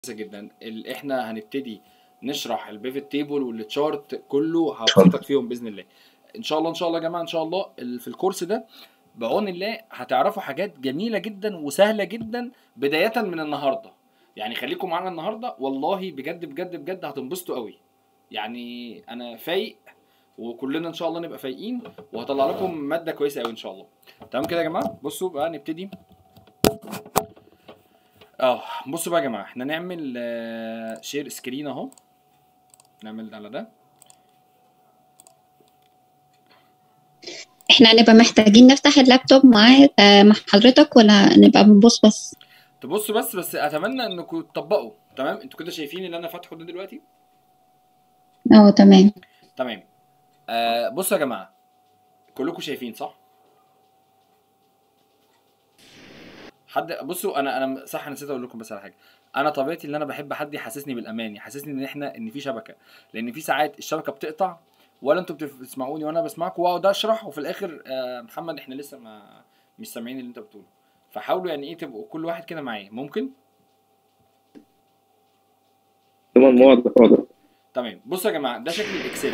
كويسه جدا ال- احنا هنبتدي نشرح البيفت تيبل والتشارت كله هبسطك فيهم باذن الله ان شاء الله ان شاء الله يا جماعه ان شاء الله ال- في الكورس ده بعون الله هتعرفوا حاجات جميله جدا وسهله جدا بدايه من النهارده يعني خليكم معانا النهارده والله بجد بجد بجد هتنبسطوا قوي يعني انا فايق وكلنا ان شاء الله نبقى فايقين وهطلع لكم ماده كويسه قوي ان شاء الله تمام كده يا جماعه بصوا بقى نبتدي اه بصوا بقى يا جماعه احنا نعمل آه، شير سكرين اهو نعمل على ده احنا هنبقى محتاجين نفتح اللابتوب معاه آه، مع حضرتك ولا نبقى بنبص بس تبصوا بس بس اتمنى انكم تطبقوا تمام انتوا كده شايفين اللي انا فاتحه ده دلوقتي اه تمام تمام آه بصوا يا جماعه كلكم شايفين صح حد بصوا انا انا صح نسيت اقول لكم بس على حاجه انا طبيعتي اللي انا بحب حد يحسسني بالامان يحسسني ان احنا ان في شبكه لان في ساعات الشبكه بتقطع ولا انتوا بتسمعوني وانا بسمعكم واقعد اشرح وفي الاخر آه محمد احنا لسه ما مش سامعين اللي انت بتقوله فحاولوا يعني ايه تبقوا كل واحد كده معايا ممكن تمام واضح واضح تمام بصوا يا جماعه ده شكل الاكسل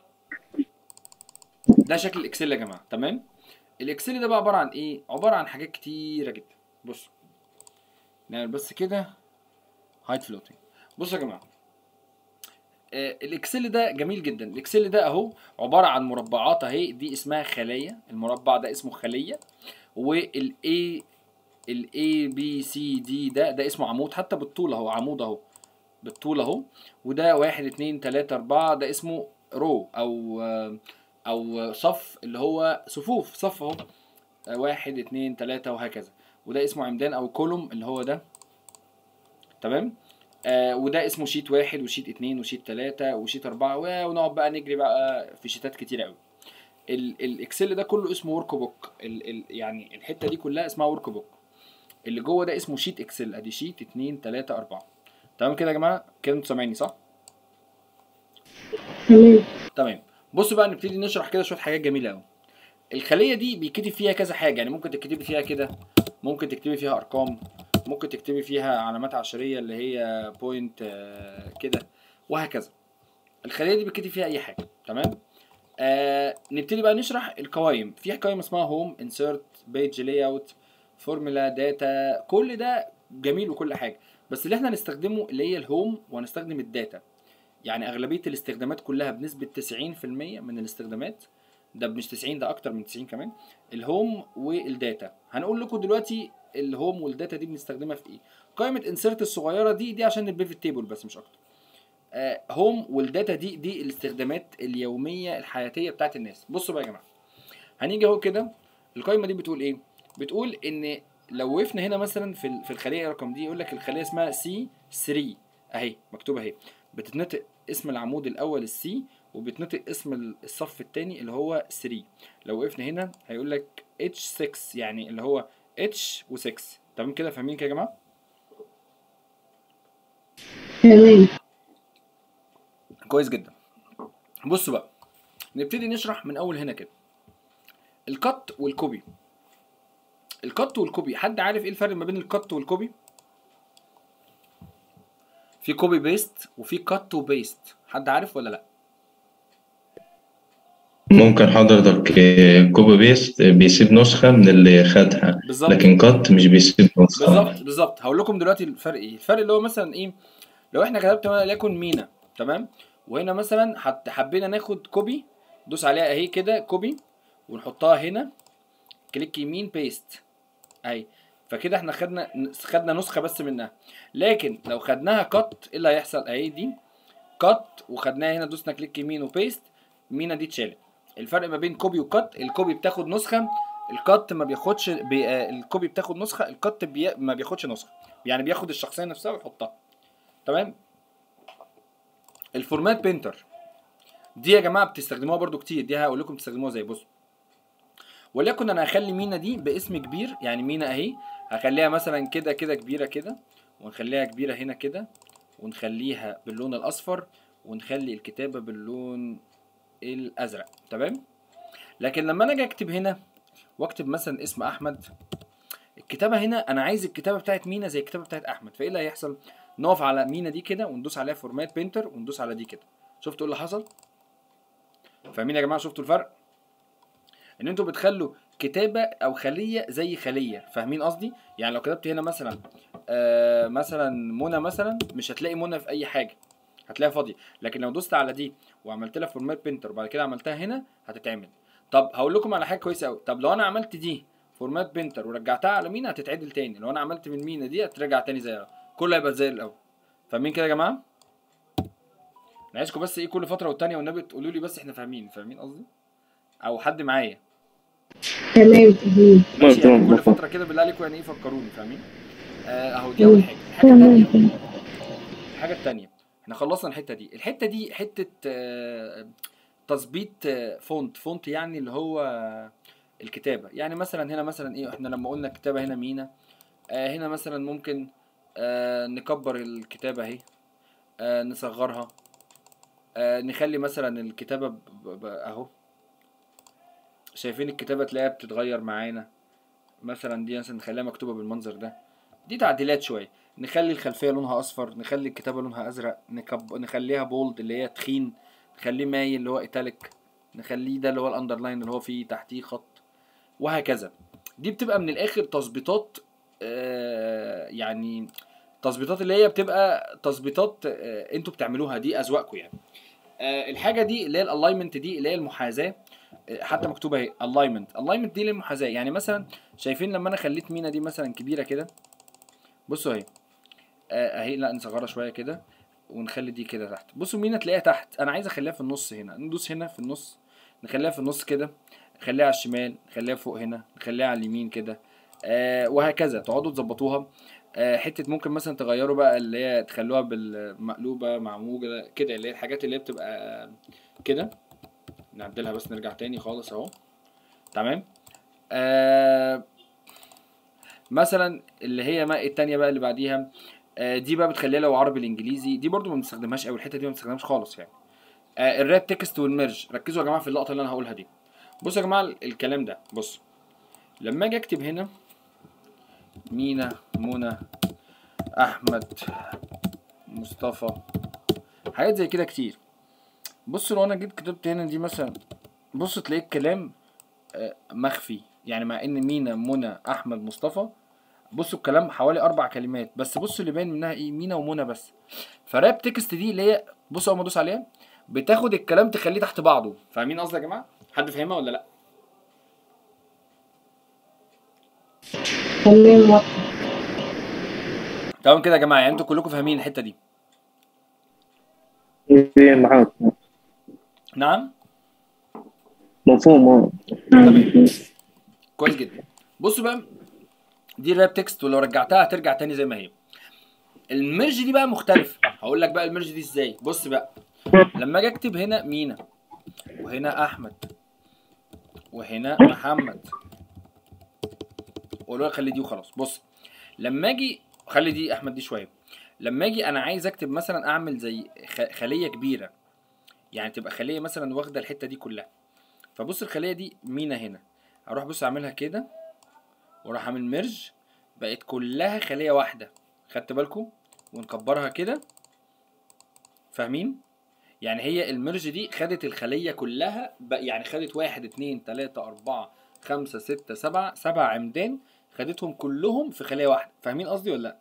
ده شكل الاكسل يا جماعه تمام الاكسل ده بقى عباره عن ايه عباره عن حاجات كتيره جدا بصوا نعمل بس كده هايت فلوتنج بصوا يا جماعه آه الاكسل ده جميل جدا الاكسل ده اهو عباره عن مربعات اهي دي اسمها خلايا المربع ده اسمه خليه والاي الاي بي سي دي ده ده اسمه عمود حتى بالطول اهو عمود اهو بالطول اهو وده واحد اتنين تلاتة اربعة ده اسمه رو او او صف اللي هو صفوف صف اهو واحد اتنين تلاتة وهكذا وده اسمه عمدان او كولوم اللي هو ده تمام آه وده اسمه شيت واحد وشيت اتنين وشيت تلاتة وشيت اربعة و- ونقعد بقى نجري بقى في شيتات كتيرة قوي ال- الاكسل ده كله اسمه ورك بوك ال ال يعني الحتة دي كلها اسمها ورك بوك اللي جوه ده اسمه شيت اكسل ادي شيت اتنين تلاتة اربعة تمام كده يا جماعة كده انتوا سامعيني صح؟ تمام تمام بصوا بقى نبتدي نشرح كده شويه حاجات جميله قوي الخليه دي بيتكتب فيها كذا حاجه يعني ممكن تكتبي فيها كده ممكن تكتبي فيها ارقام ممكن تكتبي فيها علامات عشريه اللي هي بوينت كده وهكذا الخليه دي بيتكتب فيها اي حاجه تمام آه نبتدي بقى نشرح القوائم في قائمه اسمها هوم انسيرت بيج لاي اوت فورمولا داتا كل ده جميل وكل حاجه بس اللي احنا هنستخدمه اللي هي الهوم وهنستخدم الداتا يعني اغلبيه الاستخدامات كلها بنسبه 90% من الاستخدامات ده مش 90 ده اكتر من 90 كمان الهوم والداتا هنقول لكم دلوقتي الهوم والداتا دي بنستخدمها في ايه قائمه انسرت الصغيره دي دي عشان البيفت تيبل بس مش اكتر آه هوم والداتا دي دي الاستخدامات اليوميه الحياتيه بتاعت الناس بصوا بقى يا جماعه هنيجي اهو كده القائمه دي بتقول ايه بتقول ان لو وقفنا هنا مثلا في ال- في الخليه رقم دي يقول لك الخليه اسمها سي 3 اهي مكتوبه اهي بتتنطق اسم العمود الاول السي وبتنطق اسم ال- الصف الثاني اللي هو 3 لو وقفنا هنا هيقول لك اتش 6 يعني اللي هو اتش و6 تمام كده فاهمين كده يا جماعه تمام كويس جدا بصوا بقى نبتدي نشرح من اول هنا كده الكت والكوبي الكت والكوبي حد عارف ايه الفرق ما بين الكت والكوبي في كوبي بيست وفي كت وبيست حد عارف ولا لا ممكن حضرتك آه، كوبي بيست آه، بيسيب نسخة من اللي خدها بالظبط لكن كات مش بيسيب نسخة بالظبط بالظبط هقول لكم دلوقتي الفرق ايه الفرق اللي هو مثلا ايه لو احنا كتبت وليكن مينا تمام وهنا مثلا حت حبينا ناخد كوبي دوس عليها اهي كده كوبي ونحطها هنا كليك يمين بيست اهي فكده احنا خدنا خدنا نسخه بس منها لكن لو خدناها كات ايه اللي هيحصل اهي دي كات وخدناها هنا دوسنا كليك يمين وبيست مينا دي اتشالت الفرق ما بين كوبي وكات الكوبي بتاخد نسخه الكات ما بياخدش بي... آه، الكوبي بتاخد نسخه الكات بي... ما بياخدش نسخه يعني بياخد الشخصيه نفسها ويحطها تمام الفورمات بينتر دي يا جماعه بتستخدموها برضو كتير دي هقول لكم تستخدموها زي بصوا وليكن انا هخلي مينا دي باسم كبير يعني مينا اهي هخليها مثلا كده كده كبيره كده ونخليها كبيره هنا كده ونخليها باللون الاصفر ونخلي الكتابه باللون الازرق تمام لكن لما انا اجي اكتب هنا واكتب مثلا اسم احمد الكتابه هنا انا عايز الكتابه بتاعت مينا زي الكتابه بتاعت احمد فايه اللي هيحصل نقف على مينا دي كده وندوس عليها فورمات بينتر وندوس على دي كده شفتوا ايه اللي حصل فاهمين يا جماعه شفتوا الفرق ان انتوا بتخلوا كتابه او خليه زي خليه فاهمين قصدي يعني لو كتبت هنا مثلا آه مثلا منى مثلا مش هتلاقي منى في اي حاجه هتلاقيها فاضيه لكن لو دوست على دي وعملت لها فورمات بينتر وبعد كده عملتها هنا هتتعمل طب هقول لكم على حاجه كويسه قوي طب لو انا عملت دي فورمات بينتر ورجعتها على مينا هتتعدل تاني لو انا عملت من مينا دي هترجع تاني زي الاول كله هيبقى زي الاول فاهمين كده يا جماعه انا عايزكم بس ايه كل فتره والتانيه والنبي تقولوا لي بس احنا فاهمين فاهمين قصدي او حد معايا تمام تمام ماشي يعني تمام. كل فتره كده بالله عليكم يعني ايه فكروني فاهمين آه، اهو دي اول حاجه الحاجه التانيه تمام الحاجه التانيه احنا خلصنا الحته دي الحته دي حته آه، تظبيط آه، فونت فونت يعني اللي هو الكتابه يعني مثلا هنا مثلا ايه احنا لما قلنا الكتابه هنا مينا آه، هنا مثلا ممكن آه، نكبر الكتابه اهي آه، نصغرها آه، نخلي مثلا الكتابه ب- ب- ب- اهو شايفين الكتابه تلاقيها بتتغير معانا مثلا دي مثلا نخليها مكتوبه بالمنظر ده دي تعديلات شويه نخلي الخلفيه لونها اصفر نخلي الكتابه لونها ازرق نكب... نخليها بولد اللي هي تخين نخليه مايل اللي هو ايتاليك نخليه ده اللي هو الاندرلاين اللي هو فيه تحتيه خط وهكذا دي بتبقى من الاخر تظبيطات آه يعني تظبيطات اللي هي بتبقى تظبيطات آه انتوا بتعملوها دي اذواقكم يعني آه الحاجه دي اللي هي الالاينمنت دي اللي هي المحاذاه آه، حتى مكتوبه اهي الاينمنت الاينمنت دي للمحاذاه يعني مثلا شايفين لما انا خليت مينا دي مثلا كبيره كده بصوا اهي آه، اهي لا نصغرها شويه كده ونخلي دي كده تحت بصوا مينا تلاقيها تحت انا عايز اخليها في النص هنا ندوس هنا في النص نخليها في النص كده نخليها على الشمال نخليها فوق هنا نخليها على اليمين كده آه وهكذا تقعدوا تظبطوها آه حته ممكن مثلا تغيروا بقى اللي هي تخلوها بالمقلوبه معموجه كده اللي هي الحاجات اللي هي بتبقى كده نعدلها بس نرجع تاني خالص اهو تمام آه مثلا اللي هي ما التانية بقى اللي بعديها آه دي بقى بتخليها لو عربي الانجليزي دي برضو ما بنستخدمهاش قوي الحته دي ما بنستخدمهاش خالص يعني آه الراب تكست والميرج ركزوا يا جماعه في اللقطه اللي انا هقولها دي بصوا يا جماعه ال- الكلام ده بص لما اجي اكتب هنا مينا منى احمد مصطفى حاجات زي كده كتير بص لو انا جيت كتبت هنا دي مثلا بص تلاقي الكلام آه، مخفي يعني مع ان مينا منى احمد مصطفى بصوا الكلام حوالي اربع كلمات بس بصوا اللي باين منها ايه مينا ومنى بس فراب تكست دي اللي هي بص اول ما ادوس عليها بتاخد الكلام تخليه تحت بعضه فاهمين قصدي يا جماعه حد فاهمها ولا لا تمام واضح. تمام كده يا جماعه يعني انتوا كلكم فاهمين الحته دي ايه معاك نعم مفهوم اه تمام كويس جدا بصوا بقى دي الراب تكست ولو رجعتها هترجع تاني زي ما هي الميرج دي بقى مختلفه هقول لك بقى الميرج دي ازاي بص بقى لما اجي اكتب هنا مينا وهنا احمد وهنا محمد واقول له خلي دي وخلاص بص لما اجي خلي دي احمد دي شويه لما اجي انا عايز اكتب مثلا اعمل زي خ- خليه كبيره يعني تبقى خليه مثلا واخده الحته دي كلها فبص الخليه دي مينا هنا اروح بص اعملها كده واروح اعمل ميرج بقت كلها خليه واحده خدت بالكم ونكبرها كده فاهمين يعني هي الميرج دي خدت الخليه كلها بق- يعني خدت واحد اتنين تلاته اربعه خمسه سته سبعه سبع عمدان خدتهم كلهم في خليه واحده فاهمين قصدي ولا لا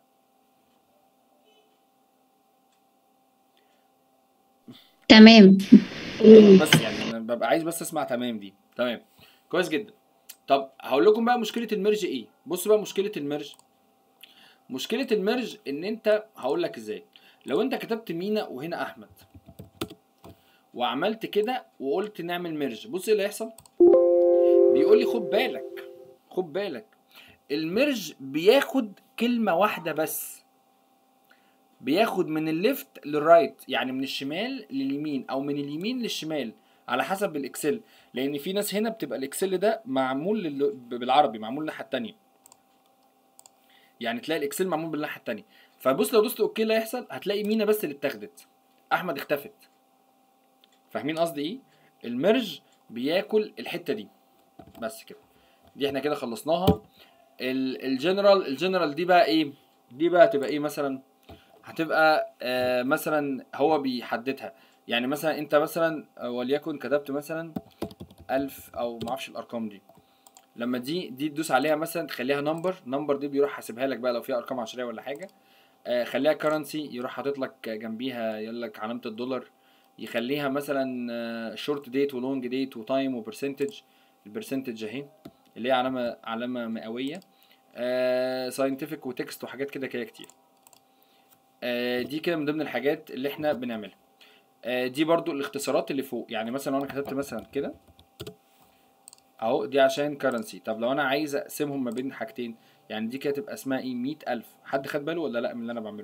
تمام تمام بس يعني انا ببقى عايز بس اسمع تمام دي تمام كويس جدا طب هقول لكم بقى مشكله الميرج ايه بصوا بقى مشكله الميرج مشكله الميرج ان انت هقول لك ازاي لو انت كتبت مينا وهنا احمد وعملت كده وقلت نعمل ميرج بص ايه اللي هيحصل بيقول لي خد بالك خد بالك الميرج بياخد كلمه واحده بس بياخد من الليفت للرايت يعني من الشمال لليمين او من اليمين للشمال على حسب الاكسل لان في ناس هنا بتبقى الاكسل ده معمول لل- بالعربي معمول الناحيه التانية يعني تلاقي الاكسل معمول بالناحيه التانية فبص لو دوست اوكي اللي هيحصل هتلاقي مينا بس اللي اتاخدت احمد اختفت فاهمين قصدي ايه الميرج بياكل الحته دي بس كده دي احنا كده خلصناها ال- الجنرال الجنرال دي بقى ايه دي بقى تبقى ايه مثلا هتبقى آه مثلا هو بيحددها يعني مثلا انت مثلا آه، وليكن كتبت مثلا ألف او ما اعرفش الارقام دي لما دي دي تدوس عليها مثلا تخليها نمبر نمبر دي بيروح حاسبها لك بقى لو فيها ارقام عشريه ولا حاجه آه خليها كرنسي يروح حاطط لك جنبيها يقول لك علامه الدولار يخليها مثلا شورت ديت ولونج ديت وتايم وبرسنتج البرسنتج اهي اللي هي علامه علامه مئويه ساينتفك وتكست وحاجات كده كده كتير آه، دي كده من ضمن الحاجات اللي احنا بنعملها آه، دي برضو الاختصارات اللي فوق يعني مثلا لو انا كتبت مثلا كده اهو دي عشان كرنسي طب لو انا عايز اقسمهم ما بين حاجتين يعني دي كده تبقى اسمها ايه مئة ألف حد خد باله ولا لا من اللي انا بعمله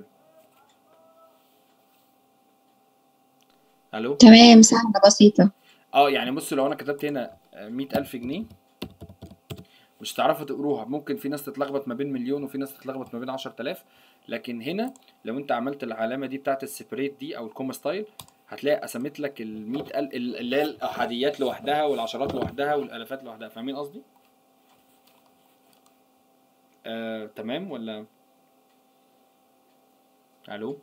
الو تمام سهلة بسيطة اه يعني بصوا لو انا كتبت هنا مئة ألف جنيه مش هتعرفوا تقروها ممكن في ناس تتلخبط ما بين مليون وفي ناس تتلخبط ما بين عشرة آلاف لكن هنا لو انت عملت العلامة دي بتاعت السيبريت دي او الكوما ستايل هتلاقي قسمت لك المئة ألف اللي هي الأحاديات لوحدها والعشرات لوحدها والآلافات لوحدها فاهمين قصدي؟ آه، تمام ولا الو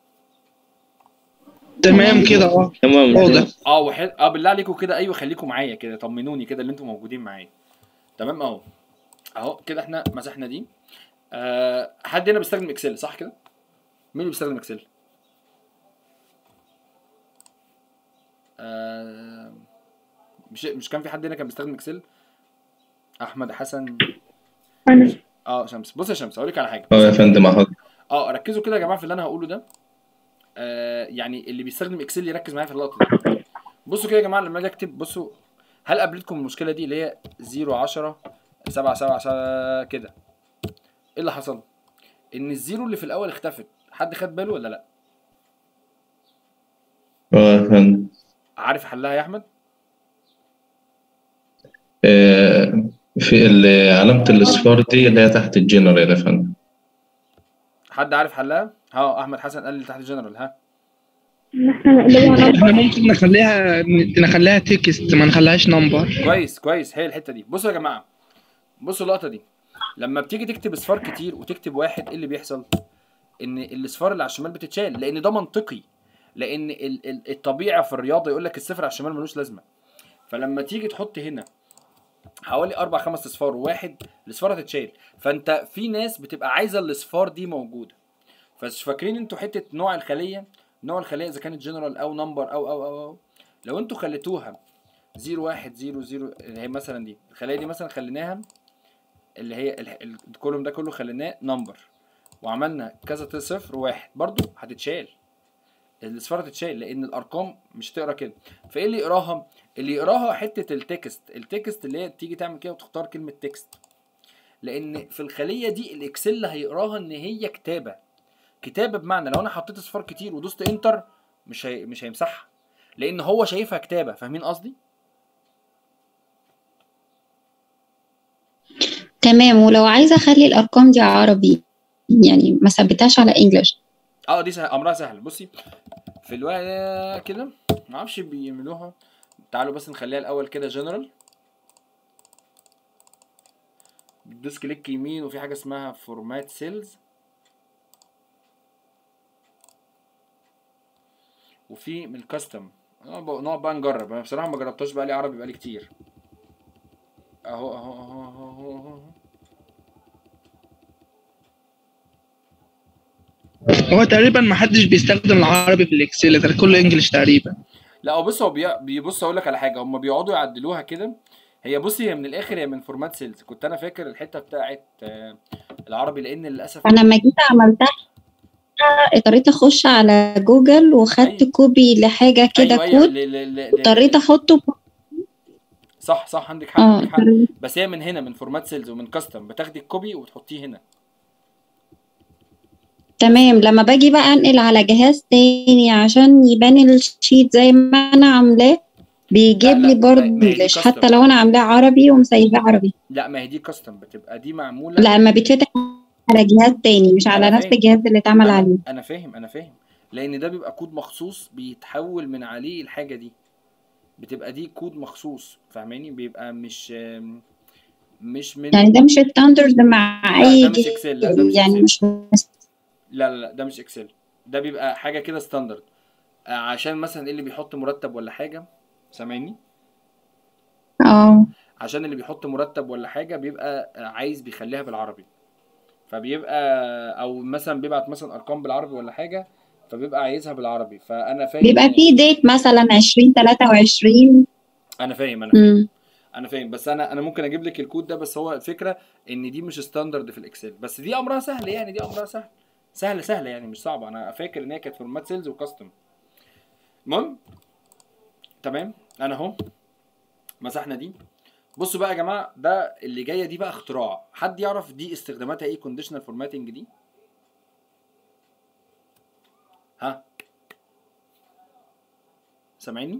تمام كده اه تمام واضح اه وحل... اه بالله عليكم كده ايوه خليكم معايا كده طمنوني كده اللي انتم موجودين معايا تمام اهو اهو كده احنا مسحنا دي آه حد هنا بيستخدم اكسل صح كده مين اللي بيستخدم اكسل آه مش مش كان في حد هنا كان بيستخدم اكسل احمد حسن أنا اه شمس بص يا شمس اقول لك على حاجه اه يا فندم حاضر اه ركزوا كده يا جماعه في اللي انا هقوله ده آه يعني اللي بيستخدم اكسل يركز معايا في اللقطه دي بصوا كده يا جماعه لما اجي اكتب بصوا هل قابلتكم المشكله دي اللي هي 0 10 7 7 7 كده ايه اللي حصل ان الزيرو اللي في الاول اختفت حد خد باله ولا لا اه يا فندم عارف حلها يا احمد آه، في ال- علامة الإصفار دي اللي هي تحت الجنرال يا فندم حد عارف حلها ها احمد حسن قال لي تحت الجنرال ها احنا نقلبها على احنا ممكن نخليها نخليها تكست ما نخليهاش نمبر كويس كويس هي الحته دي بصوا يا جماعه بصوا اللقطه دي لما بتيجي تكتب اصفار كتير وتكتب واحد ايه اللي بيحصل ان الاصفار اللي على الشمال بتتشال لان ده منطقي لان ال- ال- الطبيعه في الرياضه يقول لك الصفر على الشمال ملوش لازمه فلما تيجي تحط هنا حوالي اربع خمس اصفار وواحد الاصفار هتتشال فانت في ناس بتبقى عايزه الاصفار دي موجوده فمش فاكرين انتوا حته نوع الخليه نوع الخليه اذا كانت جنرال او نمبر او او او, أو. لو انتوا خليتوها 0 1 0 0 اللي هي مثلا دي الخليه دي مثلا خليناها اللي هي ال- ال- الكولوم ده كله خليناه نمبر وعملنا كذا صفر واحد برضو هتتشال الاصفار هتتشال لان الارقام مش تقرا كده فايه اللي يقراها اللي يقراها حته التكست التكست اللي هي تيجي تعمل كده وتختار كلمه تكست لان في الخليه دي الاكسل هيقراها ان هي كتابه كتابه بمعنى لو انا حطيت اصفار كتير ودوست انتر مش هي... مش هيمسحها لان هو شايفها كتابه فاهمين قصدي تمام ولو عايزة أخلي الأرقام دي عربي يعني ما ثبتهاش على انجلش اه دي سهل امرها سهل بصي في الوقت كده ما اعرفش بيعملوها تعالوا بس نخليها الاول كده جنرال بتدوس كليك يمين وفي حاجه اسمها فورمات سيلز وفي من الكاستم نقعد بقى نجرب انا بصراحه ما جربتهاش بقى لي عربي بقى لي كتير اهو اهو اهو اهو اهو, أهو. هو تقريبا ما حدش بيستخدم العربي في الاكسل ده كله انجلش تقريبا لا هو بص هو بي- بيبص اقول لك على حاجه هم بيقعدوا يعدلوها كده هي بصي هي من الاخر هي من فورمات سيلز كنت انا فاكر الحته بتاعت آه، العربي لان للاسف أنا لما جيت عملتها اضطريت أخش على جوجل وخدت أيوة. كوبي لحاجة كده ايوه ايوه كود ل- ل- ل- ل- اضطريت أحطه صح صح عندك حق اه عندك حق اضطريت. بس هي من هنا من فورمات سيلز ومن كاستم بتاخدي الكوبي وتحطيه هنا تمام لما باجي بقى انقل على جهاز تاني عشان يبان الشيت زي ما انا عاملاه بيجيب لا، لي لا، برضه ما- ما هي دي انجلش custom. حتى لو انا عاملاه عربي ومسيباه عربي لا ما هي دي كاستم بتبقى دي معموله لا لما بيتفتح على جهاز تاني مش على أنا نفس فاهم. الجهاز اللي اتعمل انا عليه انا فاهم انا فاهم لان ده بيبقى كود مخصوص بيتحول من عليه الحاجه دي بتبقى دي كود مخصوص فاهماني بيبقى مش آم، مش من يعني ده مش ستاندرد مع لا اي ده مش جهاز اكسل لا ده مش يعني اكسل مش لا لا لا ده مش اكسل ده بيبقى حاجه كده ستاندرد عشان مثلا اللي بيحط مرتب ولا حاجه سامعني اه عشان اللي بيحط مرتب ولا حاجه بيبقى عايز بيخليها بالعربي فبيبقى او مثلا بيبعت مثلا ارقام بالعربي ولا حاجه فبيبقى عايزها بالعربي فانا فاهم بيبقى في ديت مثلا 20 23 انا فاهم انا فاهم امم انا فاهم بس انا انا ممكن اجيب لك الكود ده بس هو الفكره ان دي مش ستاندرد في الاكسل بس دي امرها سهل يعني دي امرها سهل سهله سهله يعني مش صعبه انا فاكر ان هي كانت فورمات سيلز وكاستم المهم تمام انا اهو مسحنا دي بصوا بقى يا جماعه ده اللي جايه دي بقى اختراع حد يعرف دي استخداماتها ايه كونديشنال فورماتنج دي ها سامعيني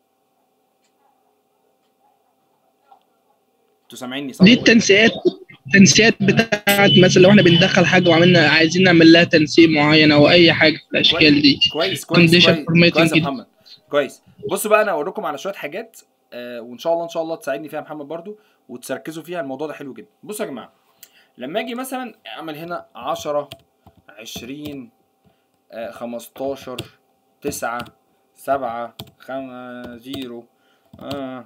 انتوا سامعيني صح دي التنسيقات التنسيقات بتاعت مثلا لو احنا بندخل حاجه وعملنا عايزين نعمل لها تنسيق معين او اي حاجه في الاشكال دي كويس كويس Condition كويس, formatting كويس يا كده. محمد كويس بصوا بقى انا اوريكم على شويه حاجات آه وان شاء الله ان شاء الله تساعدني فيها محمد برضو وتركزوا فيها الموضوع ده حلو جدا بصوا يا جماعه لما اجي مثلا اعمل هنا 10 20 آه 15 9 7 5 0 آه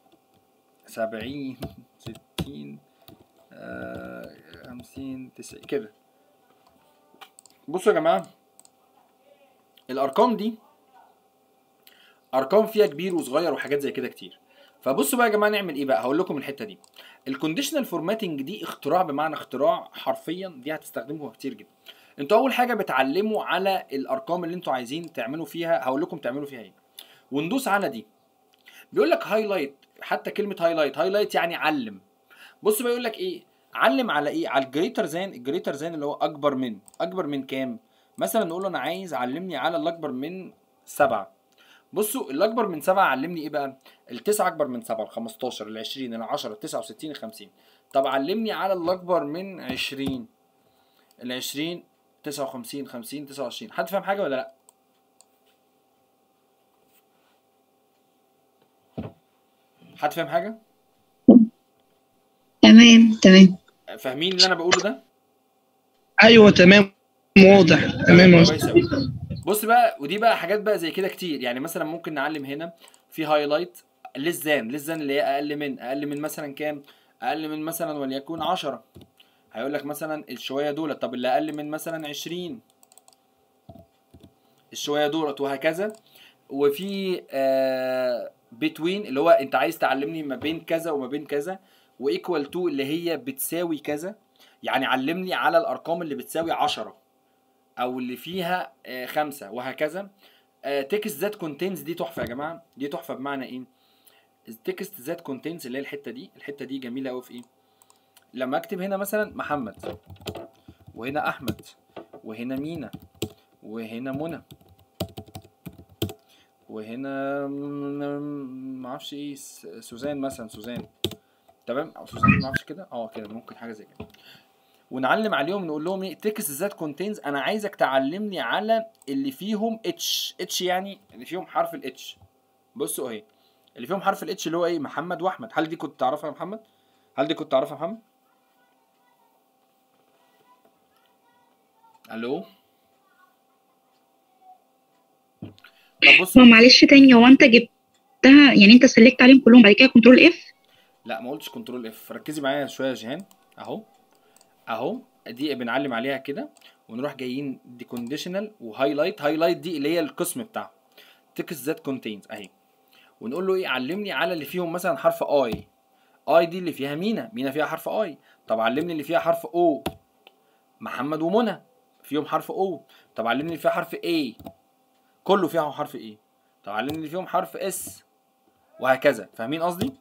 70 60 آه 50 90 كده بصوا يا جماعه الارقام دي ارقام فيها كبير وصغير وحاجات زي كده كتير فبصوا بقى يا جماعه نعمل ايه بقى هقول لكم الحته دي الكونديشنال فورماتنج دي اختراع بمعنى اختراع حرفيا دي هتستخدموها كتير جدا انتوا اول حاجه بتعلموا على الارقام اللي انتوا عايزين تعملوا فيها هقول لكم تعملوا فيها ايه وندوس على دي بيقول لك هايلايت حتى كلمه هايلايت هايلايت يعني علم بص بقى يقول لك ايه علم على ايه على الجريتر زان الجريتر زان اللي هو اكبر من اكبر من كام مثلا نقول له انا عايز علمني على الاكبر من سبعة بصوا الاكبر من سبعة علمني ايه بقى التسعة اكبر من سبعة ال 15 ال 20 ال 10 ال 69 ال 50 طب علمني على الاكبر من 20 ال 20 59 50 29 حد فاهم حاجه ولا لا حد فاهم حاجه تمام تمام فاهمين اللي انا بقوله ده ايوه تمام واضح تمام واضح. كويس أوي. بص بقى ودي بقى حاجات بقى زي كده كتير يعني مثلا ممكن نعلم هنا في هايلايت للزان للزان اللي هي اقل من اقل من مثلا كام اقل من مثلا وليكن 10 هيقول لك مثلا الشويه دولت طب اللي اقل من مثلا 20 الشويه دولت وهكذا وفي آه بتوين اللي هو انت عايز تعلمني ما بين كذا وما بين كذا وايكوال تو اللي هي بتساوي كذا يعني علمني على الارقام اللي بتساوي 10 او اللي فيها آه، خمسة وهكذا تكست ذات كونتينز دي تحفه يا جماعه دي تحفه بمعنى ايه التكست ذات كونتينز اللي هي الحته دي الحته دي جميله قوي في ايه لما اكتب هنا مثلا محمد وهنا احمد وهنا مينا وهنا منى وهنا م- معرفش ايه س- سوزان مثلا سوزان تمام او سوزان معرفش كده اه كده ممكن حاجه زي كده ونعلم عليهم نقول لهم ايه تكست ذات كونتينز انا عايزك تعلمني على اللي فيهم اتش اتش يعني اللي فيهم حرف الاتش بصوا اهي اللي فيهم حرف الاتش اللي هو ايه محمد واحمد هل دي كنت تعرفها يا محمد هل دي كنت تعرفها يا محمد الو طب بصوا هو معلش تاني هو انت جبتها يعني انت سلكت عليهم كلهم بعد كده كنترول اف لا ما قلتش كنترول اف ركزي معايا شويه يا جيهان اهو اهو دي بنعلم عليها كده ونروح جايين دي كونديشنال وهايلايت هايلايت دي اللي هي القسم بتاعه تكست ذات كونتينز اهي ونقول له ايه علمني على اللي فيهم مثلا حرف اي اي دي اللي فيها مينا مينا فيها حرف اي طب علمني اللي فيها حرف او محمد ومنى فيهم حرف او طب علمني اللي فيها حرف اي كله فيهم حرف اي طب علمني اللي فيهم حرف اس وهكذا فاهمين قصدي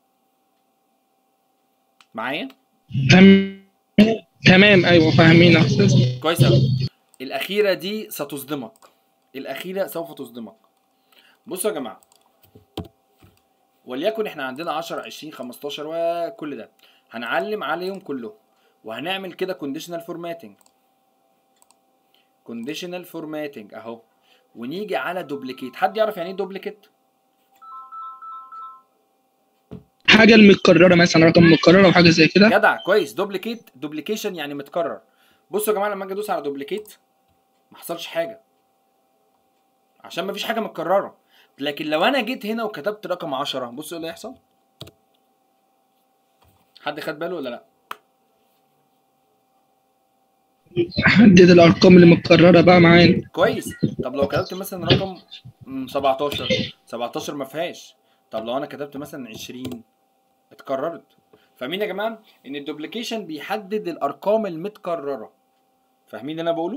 معايا تمام تمام ايوه فاهمين يا استاذ كويس قوي الاخيره دي ستصدمك الاخيره سوف تصدمك بصوا يا جماعه وليكن احنا عندنا 10 20 15 وكل ده هنعلم عليهم كلهم وهنعمل كده كونديشنال فورماتنج كونديشنال فورماتنج اهو ونيجي على دوبليكيت حد يعرف يعني ايه دوبليكيت حاجه المتكرره مثلا رقم متكرر او حاجه زي كده جدع كويس دوبليكيت دوبليكيشن يعني متكرر بصوا يا جماعه لما اجي ادوس على دوبليكيت ما حصلش حاجه عشان مفيش حاجه متكرره لكن لو انا جيت هنا وكتبت رقم 10 بص ايه اللي هيحصل حد خد باله ولا لا حدد الارقام اللي متكرره بقى معانا كويس طب لو كتبت مثلا رقم مم، 17 17 ما فيهاش طب لو انا كتبت مثلا 20 اتكررت فاهمين يا جماعه ان الدوبليكيشن بيحدد الارقام المتكرره فاهمين اللي انا بقوله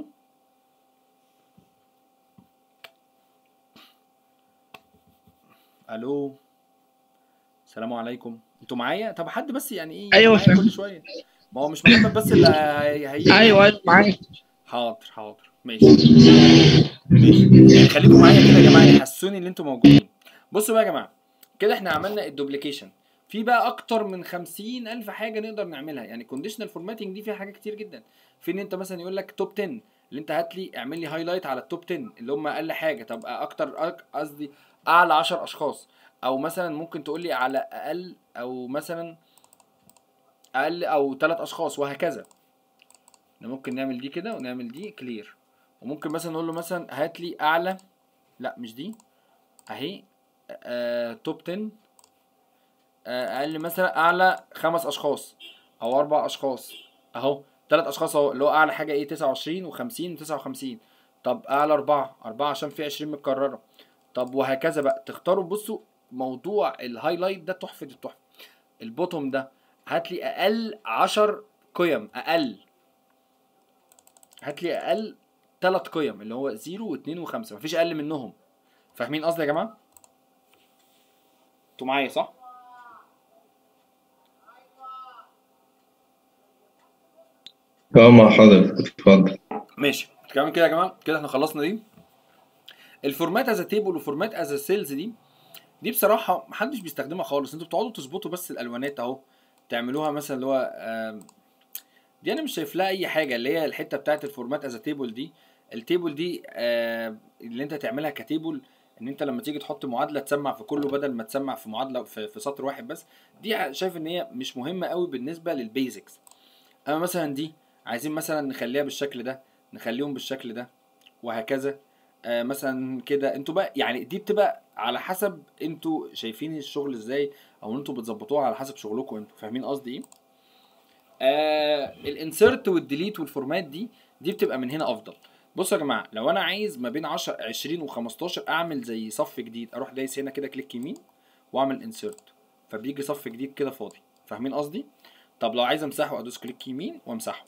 الو السلام عليكم انتوا معايا طب حد بس يعني ايه أيوة معايا فاهم. كل شويه ما هو مش محمد بس اللي هي... هي... ايوه ايوه معاك حاضر حاضر ماشي ماشي خليكم معايا كده يا جماعه يحسوني ان انتوا موجودين بصوا بقى يا جماعه كده احنا عملنا الدوبليكيشن في بقى اكتر من خمسين الف حاجه نقدر نعملها يعني كونديشنال فورماتنج دي فيها حاجات كتير جدا في ان انت مثلا يقول لك توب 10 اللي انت هات لي اعمل لي هايلايت على التوب 10 اللي هم اقل حاجه طب اكتر أك- قصدي اعلى 10 اشخاص او مثلا ممكن تقول لي على اقل او مثلا اقل او ثلاث اشخاص وهكذا احنا ممكن نعمل دي كده ونعمل دي كلير وممكن مثلا نقول له مثلا هات لي اعلى لا مش دي اهي آه توب 10 آه اقل مثلا اعلى خمس اشخاص او اربع اشخاص اهو ثلاث اشخاص اهو اللي هو اعلى حاجه ايه 29 و50 و59 طب اعلى اربعه اربعه عشان في 20 متكرره طب وهكذا بقى تختاروا بصوا موضوع الهايلايت ده تحفه التحفه البوتوم ده هات لي اقل 10 قيم اقل هات لي اقل ثلاث قيم اللي هو 0 و2 و5 مفيش اقل منهم فاهمين قصدي يا جماعه انتوا معايا صح اه مع حضرتك اتفضل ماشي كمان كده يا جماعه كده احنا خلصنا دي الفورمات از تيبل وفورمات از سيلز دي دي بصراحه محدش بيستخدمها خالص انتوا بتقعدوا تظبطوا بس الالوانات اهو تعملوها مثلا اللي هو آم، دي انا مش شايف لها اي حاجه اللي هي الحته بتاعت الفورمات از تيبل دي التيبل دي آه اللي انت تعملها كتيبل ان انت لما تيجي تحط معادله تسمع في كله بدل ما تسمع في معادله في, في سطر واحد بس دي شايف ان هي مش مهمه قوي بالنسبه للبيزكس اما مثلا دي عايزين مثلا نخليها بالشكل ده نخليهم بالشكل ده وهكذا آه مثلا كده انتوا بقى يعني دي بتبقى على حسب انتوا شايفين الشغل ازاي او انتوا بتظبطوها على حسب شغلكم انتوا فاهمين قصدي ايه آه الانسرت والديليت والفورمات دي دي بتبقى من هنا افضل بصوا يا جماعه لو انا عايز ما بين 10 20 و15 اعمل زي صف جديد اروح دايس هنا كده كليك يمين واعمل انسرت فبيجي صف جديد كده فاضي فاهمين قصدي طب لو عايز امسحه ادوس كليك يمين وامسحه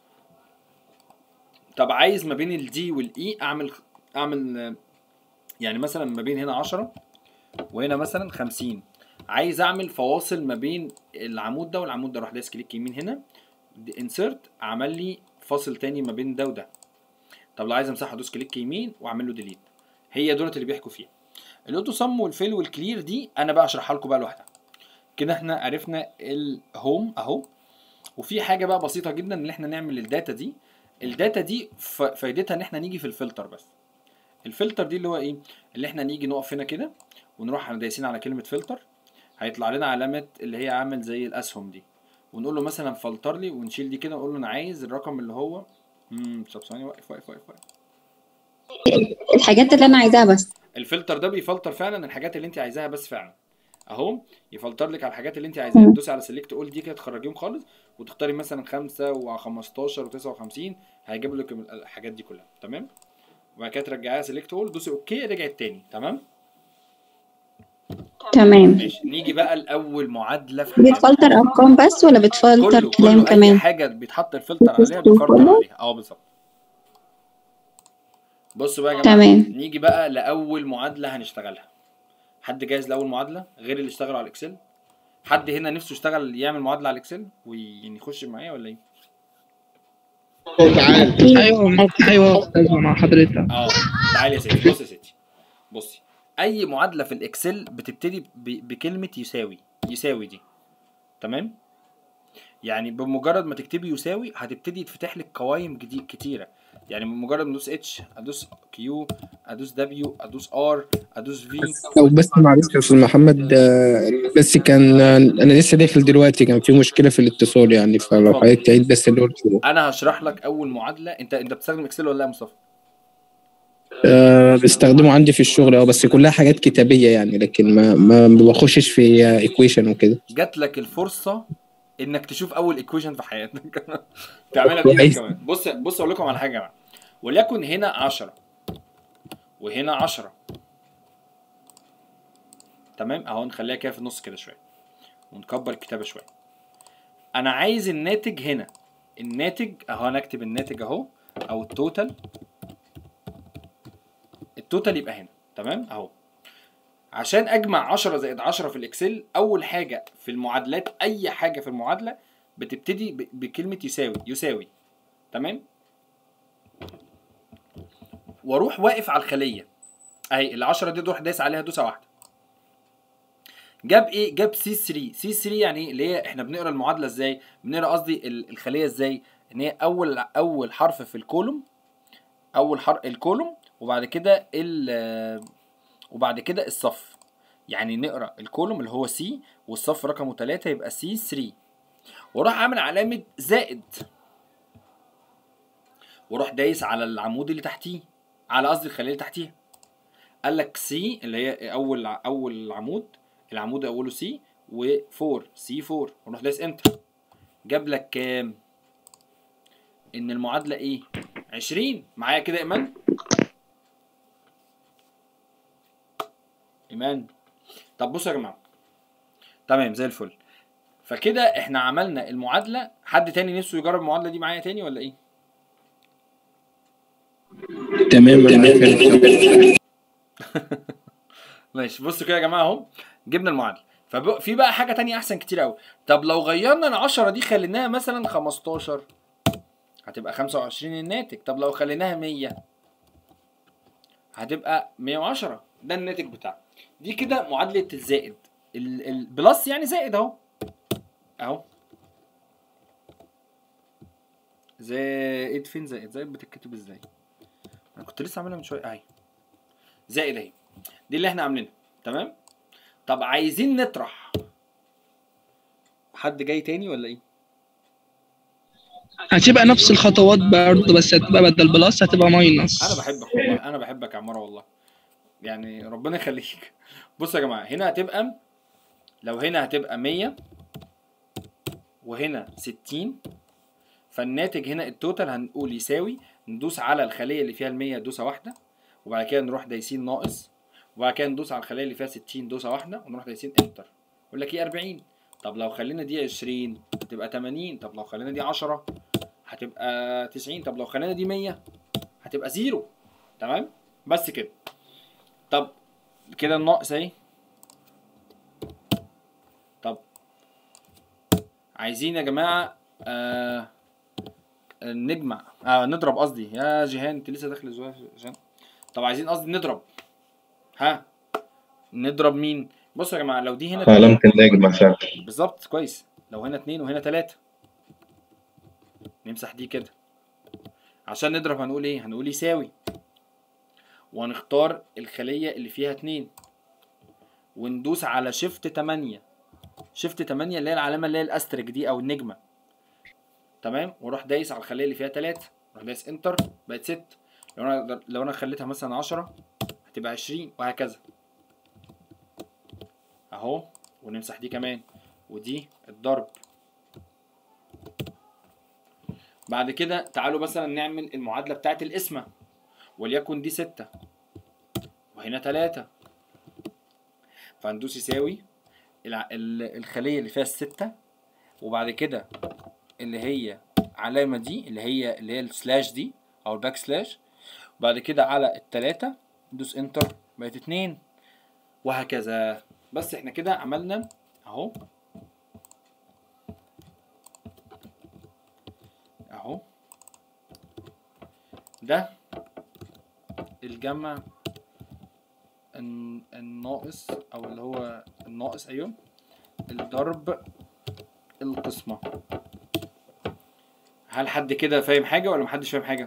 طب عايز ما بين الدي والاي اعمل اعمل آه، يعني مثلا ما بين هنا 10 وهنا مثلا 50 عايز اعمل فواصل ما بين العمود ده والعمود ده اروح دايس كليك يمين هنا انسرت عمل لي فاصل تاني ما بين ده وده طب لو عايز امسحه ادوس كليك يمين واعمل له ديليت هي دولت اللي بيحكوا فيها الاوتو سم والفيل والكلير دي انا بقى اشرحها لكم بقى لوحدها كده احنا عرفنا الهوم اهو وفي حاجه بقى بسيطه جدا ان احنا نعمل الداتا دي الداتا دي ف- فايدتها ان احنا نيجي في الفلتر بس الفلتر دي اللي هو ايه اللي احنا نيجي نقف هنا كده ونروح دايسين على كلمه فلتر هيطلع لنا علامه اللي هي عامل زي الاسهم دي ونقول له مثلا فلتر لي ونشيل دي كده ونقول له انا عايز الرقم اللي هو امم طب ثواني واقف واقف واقف واقف الحاجات اللي انا عايزاها بس الفلتر ده بيفلتر فعلا الحاجات اللي انت عايزاها بس فعلا اهو يفلتر لك على الحاجات اللي انت عايزاها مم. تدوسي على سيلكت اول دي كده تخرجيهم خالص وتختاري مثلا 5 و15 و59 هيجيب لك الحاجات دي كلها تمام وبعد كده ترجعيها سيلكت اول دوسي اوكي رجعت تاني تمام تمام ماشي نيجي بقى لاول معادله في حياتنا. بتفلتر ارقام بس ولا بتفلتر كله كلام كله اي كمان حاجه بيتحط الفلتر عليها بصوا بيفلتر كله؟ عليها اه بالظبط بصوا بقى يا جماعه تمام نيجي بقى لاول معادله هنشتغلها حد جاهز لاول معادله غير اللي اشتغلوا على الاكسل حد هنا نفسه يشتغل يعمل معادله على الاكسل ويعني يخش معايا ولا ايه أكيد. ايوه ايوه أستاذ، مع حضرتك اه تعالي يا ستي بصي يا ستي بصي اي معادله في الاكسل بتبتدي ب- بكلمه يساوي يساوي دي تمام يعني بمجرد ما تكتبي يساوي هتبتدي يتفتح لك قوائم جديد كتيره يعني بمجرد ما ادوس اتش ادوس كيو ادوس دبليو ادوس ار ادوس في لو بس معلش يا استاذ محمد آه، بس كان آه، انا لسه داخل دلوقتي كان في مشكله في الاتصال يعني فلو حضرتك تعيد بس اللي قلته انا هشرح لك اول معادله انت انت بتستخدم اكسل ولا لا يا مصطفى آه بستخدمه عندي في الشغل اه بس كلها حاجات كتابيه يعني لكن ما ما ما بخشش في ايكويشن وكده جات لك الفرصه انك تشوف اول ايكويشن في حياتك تعملها بايدك كويس. كمان بص بص اقول لكم على حاجه يا جماعه وليكن هنا 10 وهنا 10 تمام اهو نخليها كده في النص كده شويه ونكبر الكتابه شويه انا عايز الناتج هنا الناتج اهو انا اكتب الناتج اهو او التوتال التوتال يبقى هنا تمام اهو عشان اجمع 10 زائد 10 في الاكسل اول حاجه في المعادلات اي حاجه في المعادله بتبتدي ب- بكلمه يساوي يساوي تمام واروح واقف على الخليه اهي ال 10 دي تروح دايس عليها دوسه واحده جاب ايه جاب سي 3 سي 3 يعني ايه اللي هي احنا بنقرا المعادله ازاي بنقرا قصدي ال- الخليه ازاي ان هي اول اول حرف في الكولوم اول حرف الكولوم وبعد كده ال وبعد كده الصف يعني نقرا الكولوم اللي هو سي والصف رقمه 3 يبقى سي 3 واروح عامل علامه زائد واروح دايس على العمود اللي تحتيه على قصدي الخليه اللي تحتيها قال لك سي اللي هي اول اول عمود العمود اوله سي و4 سي 4 ونروح دايس انتر جاب لك كام ان المعادله ايه 20 معايا كده يا ايمان ايمان طب بصوا يا جماعه تمام زي الفل فكده احنا عملنا المعادله حد تاني نفسه يجرب المعادله دي معايا تاني ولا ايه تمام تمام ماشي بصوا كده يا جماعه اهو جبنا المعادله ففي بقى حاجه تانية احسن كتير قوي طب لو غيرنا ال 10 دي خليناها مثلا 15 هتبقى 25 الناتج طب لو خليناها 100 هتبقى 110 ده الناتج بتاعها دي كده معادله الزائد ال- البلس يعني زائد اهو اهو زائد فين زائد زائد بتتكتب ازاي انا كنت لسه عاملها من شويه اهي زائد اهي دي اللي احنا عاملينها تمام طب عايزين نطرح حد جاي تاني ولا ايه هتبقى نفس الخطوات برضه بس هتبقى بدل بلس هتبقى ماينس انا بحبك والله انا بحبك يا عماره والله يعني ربنا يخليك بصوا يا جماعه هنا هتبقى لو هنا هتبقى 100 وهنا 60 فالناتج هنا التوتال هنقول يساوي ندوس على الخليه اللي فيها ال 100 دوسه واحده وبعد كده نروح دايسين ناقص وبعد كده ندوس على الخليه اللي فيها 60 دوسه واحده ونروح دايسين انتر يقول لك ايه 40 طب لو خلينا دي 20 هتبقى 80 طب لو خلينا دي 10 هتبقى 90 طب لو خلينا دي 100 هتبقى زيرو تمام بس كده طب كده الناقص اهي طب عايزين يا جماعه آه نجمع آه نضرب قصدي يا جيهان انت لسه داخل الزواج يا جيهان طب عايزين قصدي نضرب ها نضرب مين بصوا يا جماعه لو دي هنا علامة النجمة فعلا بالظبط كويس لو هنا اتنين وهنا تلاتة نمسح دي كده عشان نضرب هنقول ايه هنقول يساوي وهنختار الخلية اللي فيها اتنين وندوس على شيفت تمانية شيفت تمانية اللي هي العلامة اللي هي الاسترك دي او النجمة تمام واروح دايس على الخلية اللي فيها تلاتة اروح دايس انتر بقت ست لو انا لو انا خليتها مثلا عشرة هتبقى عشرين وهكذا اهو ونمسح دي كمان ودي الضرب بعد كده تعالوا مثلا نعمل المعادلة بتاعت القسمة وليكن دي ستة وهنا تلاتة فهندوس يساوي الع- ال- الخلية اللي فيها الستة وبعد كده اللي هي علامة دي اللي هي اللي هي السلاش دي أو الباك سلاش وبعد كده على التلاتة ندوس انتر بقت اتنين وهكذا بس احنا كده عملنا اهو اهو ده الجمع الن- الناقص او اللي هو الناقص ايوه الضرب القسمة هل حد كده فاهم حاجة ولا محدش فاهم حاجة؟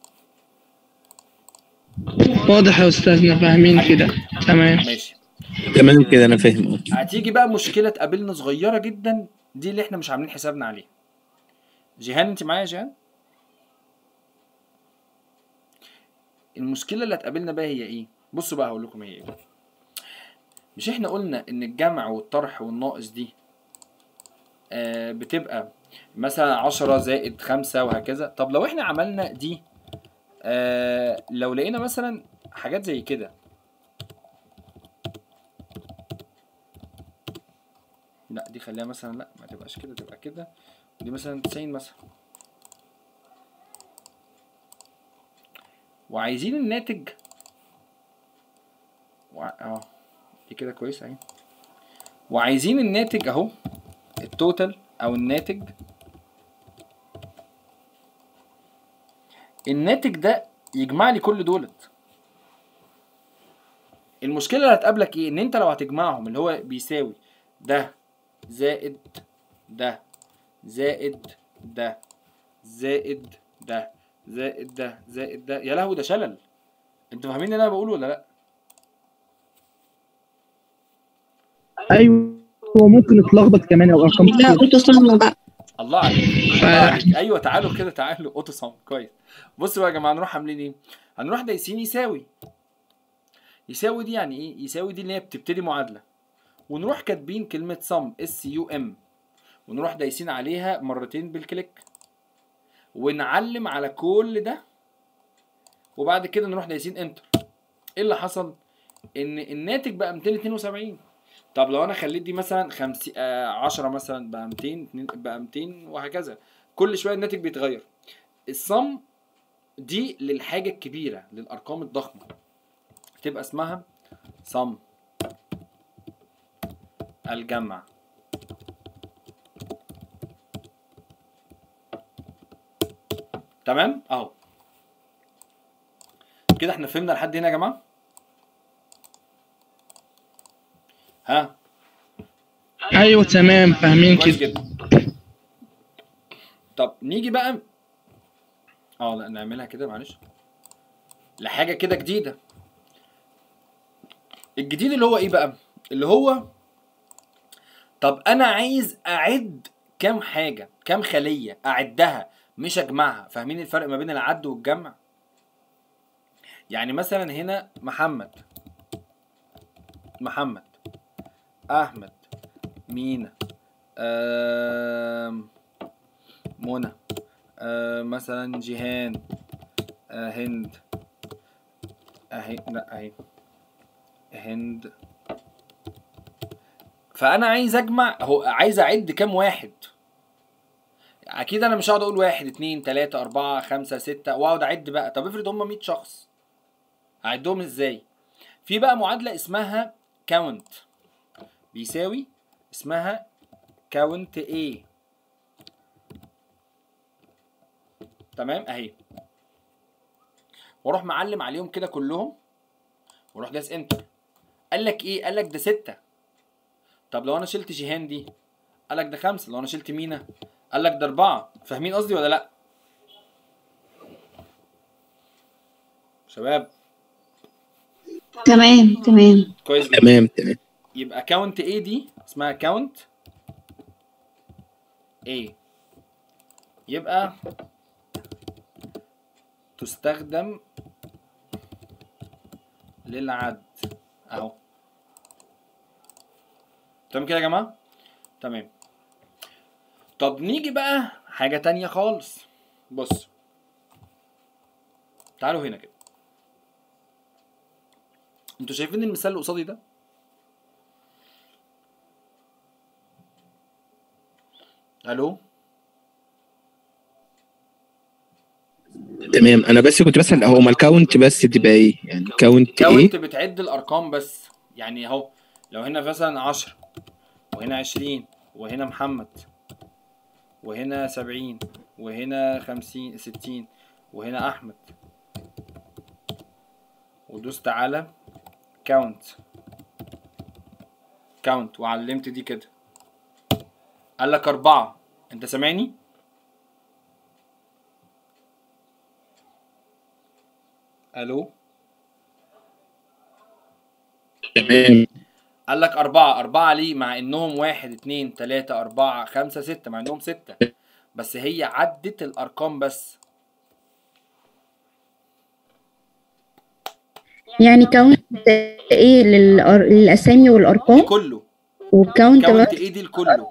واضح يا استاذنا فاهمين كده تمام ماشي تمام كده انا فاهم هتيجي بقى مشكلة تقابلنا صغيرة جدا دي اللي احنا مش عاملين حسابنا عليها جيهان انت معايا يا جيهان؟ المشكله اللي هتقابلنا بقى هي ايه بصوا بقى هقول لكم هي ايه مش احنا قلنا ان الجمع والطرح والناقص دي آه بتبقى مثلا عشرة زائد خمسة وهكذا طب لو احنا عملنا دي آه لو لقينا مثلا حاجات زي كده لا دي خليها مثلا لا ما تبقاش كده تبقى كده دي مثلا 90 مثلا وعايزين الناتج وع... اه دي كده كويسه اهي وعايزين الناتج اهو التوتال او الناتج الناتج ده يجمع لي كل دولت المشكله اللي هتقابلك ايه ان انت لو هتجمعهم اللي هو بيساوي ده زائد ده زائد ده زائد ده زائد ده زائد ده يا لهوي ده شلل انتوا فاهمين اللي انا بقوله ولا لا ايوه هو ممكن يتلخبط كمان او ارقام لا كتير قلت صنع بقى الله عليك الله عليك ايوه تعالوا كده تعالوا اوتو صم كويس بصوا بقى يا جماعه هنروح عاملين ايه هنروح دايسين يساوي يساوي دي يعني ايه يساوي دي اللي هي بتبتدي معادله ونروح كاتبين كلمه صم اس يو ام ونروح دايسين عليها مرتين بالكليك ونعلم على كل ده وبعد كده نروح دايسين انتر ايه اللي حصل ان الناتج بقى 272 طب لو انا خليت دي مثلا 50 آه 10 مثلا بقى 200 اتنين- بقى 200 وهكذا كل شويه الناتج بيتغير الصم دي للحاجه الكبيره للارقام الضخمه تبقى اسمها صم الجمع تمام اهو كده احنا فهمنا لحد هنا يا جماعه ها ايوه تمام فاهمين كويس كده جدا طب نيجي بقى اه لا نعملها كده معلش لحاجه كده جديده الجديد اللي هو ايه بقى اللي هو طب انا عايز اعد كام حاجه كام خليه اعدها مش اجمعها فاهمين الفرق ما بين العد والجمع يعني مثلا هنا محمد محمد احمد مينا آم، منى آم، مثلا جيهان آه، هند اهي لا اهي هند فانا عايز اجمع هو عايز اعد كام واحد اكيد انا مش هقعد اقول واحد اتنين تلاتة اربعة خمسة ستة واقعد اعد بقى طب افرض هم 100 شخص هعدهم ازاي في بقى معادلة اسمها كاونت بيساوي اسمها كاونت A تمام اهي واروح معلم عليهم كده كلهم واروح داس انتر قال لك ايه قال لك ده ستة طب لو انا شلت جيهان دي قال لك ده خمسة لو انا شلت مينا قال لك ده اربعة فاهمين قصدي ولا لا شباب تمام تمام كويس جدا تمام تمام يبقى كاونت A دي اسمها كاونت A يبقى تستخدم للعد اهو تمام كده يا جماعه تمام طب نيجي بقى حاجه تانية خالص بص تعالوا هنا كده انتوا شايفين المثال اللي قصادي ده الو تمام انا بس كنت بسأل هو ما الكاونت بس تبقى ايه يعني كاونت ايه كاونت بتعد الارقام بس يعني اهو لو هنا مثلا 10 وهنا 20 وهنا محمد وهنا 70 وهنا 50 60 وهنا احمد ودوست على كاونت كاونت وعلمت دي كده قال لك أربعة أنت سامعني؟ ألو تمام قال لك أربعة أربعة ليه؟ مع إنهم واحد اتنين تلاتة أربعة خمسة ستة مع إنهم ستة بس هي عدت الأرقام بس يعني كاونت ايه للأر... للاسامي والارقام كله وكاونت كاونت بس ايه دي لكله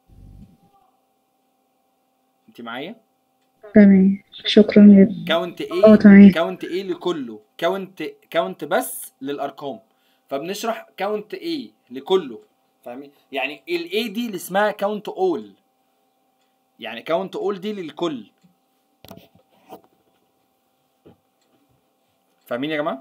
انت معايا تمام شكرا جدا كاونت اه ايه تمام كاونت ايه لكله كاونت كاونت بس للارقام فبنشرح كاونت ايه لكله فاهمين يعني الاي دي اللي اسمها كاونت اول يعني كاونت اول دي للكل فاهمين يا جماعه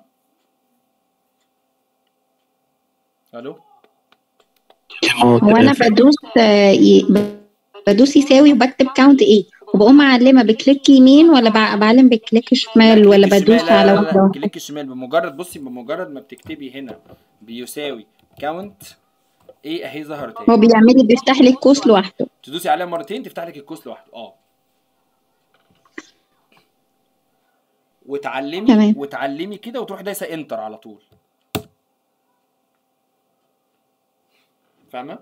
الو هو انا بدوس آه، ي- بدوس يساوي وبكتب كاونت ايه وبقوم معلمه بكليك يمين ولا بع- بعلم بكليك شمال ولا كليك بدوس الشمال، لا على لا لا لا واحده كليك الشمال بمجرد بصي بمجرد ما بتكتبي هنا بيساوي كاونت ايه اهي ظهرت هو اهي بيعمل لي بيفتح لي القوس لوحده تدوسي عليها مرتين تفتح لك القوس لوحده اه وتعلمي تمام. وتعلمي كده وتروحي دايسه انتر على طول فاهمه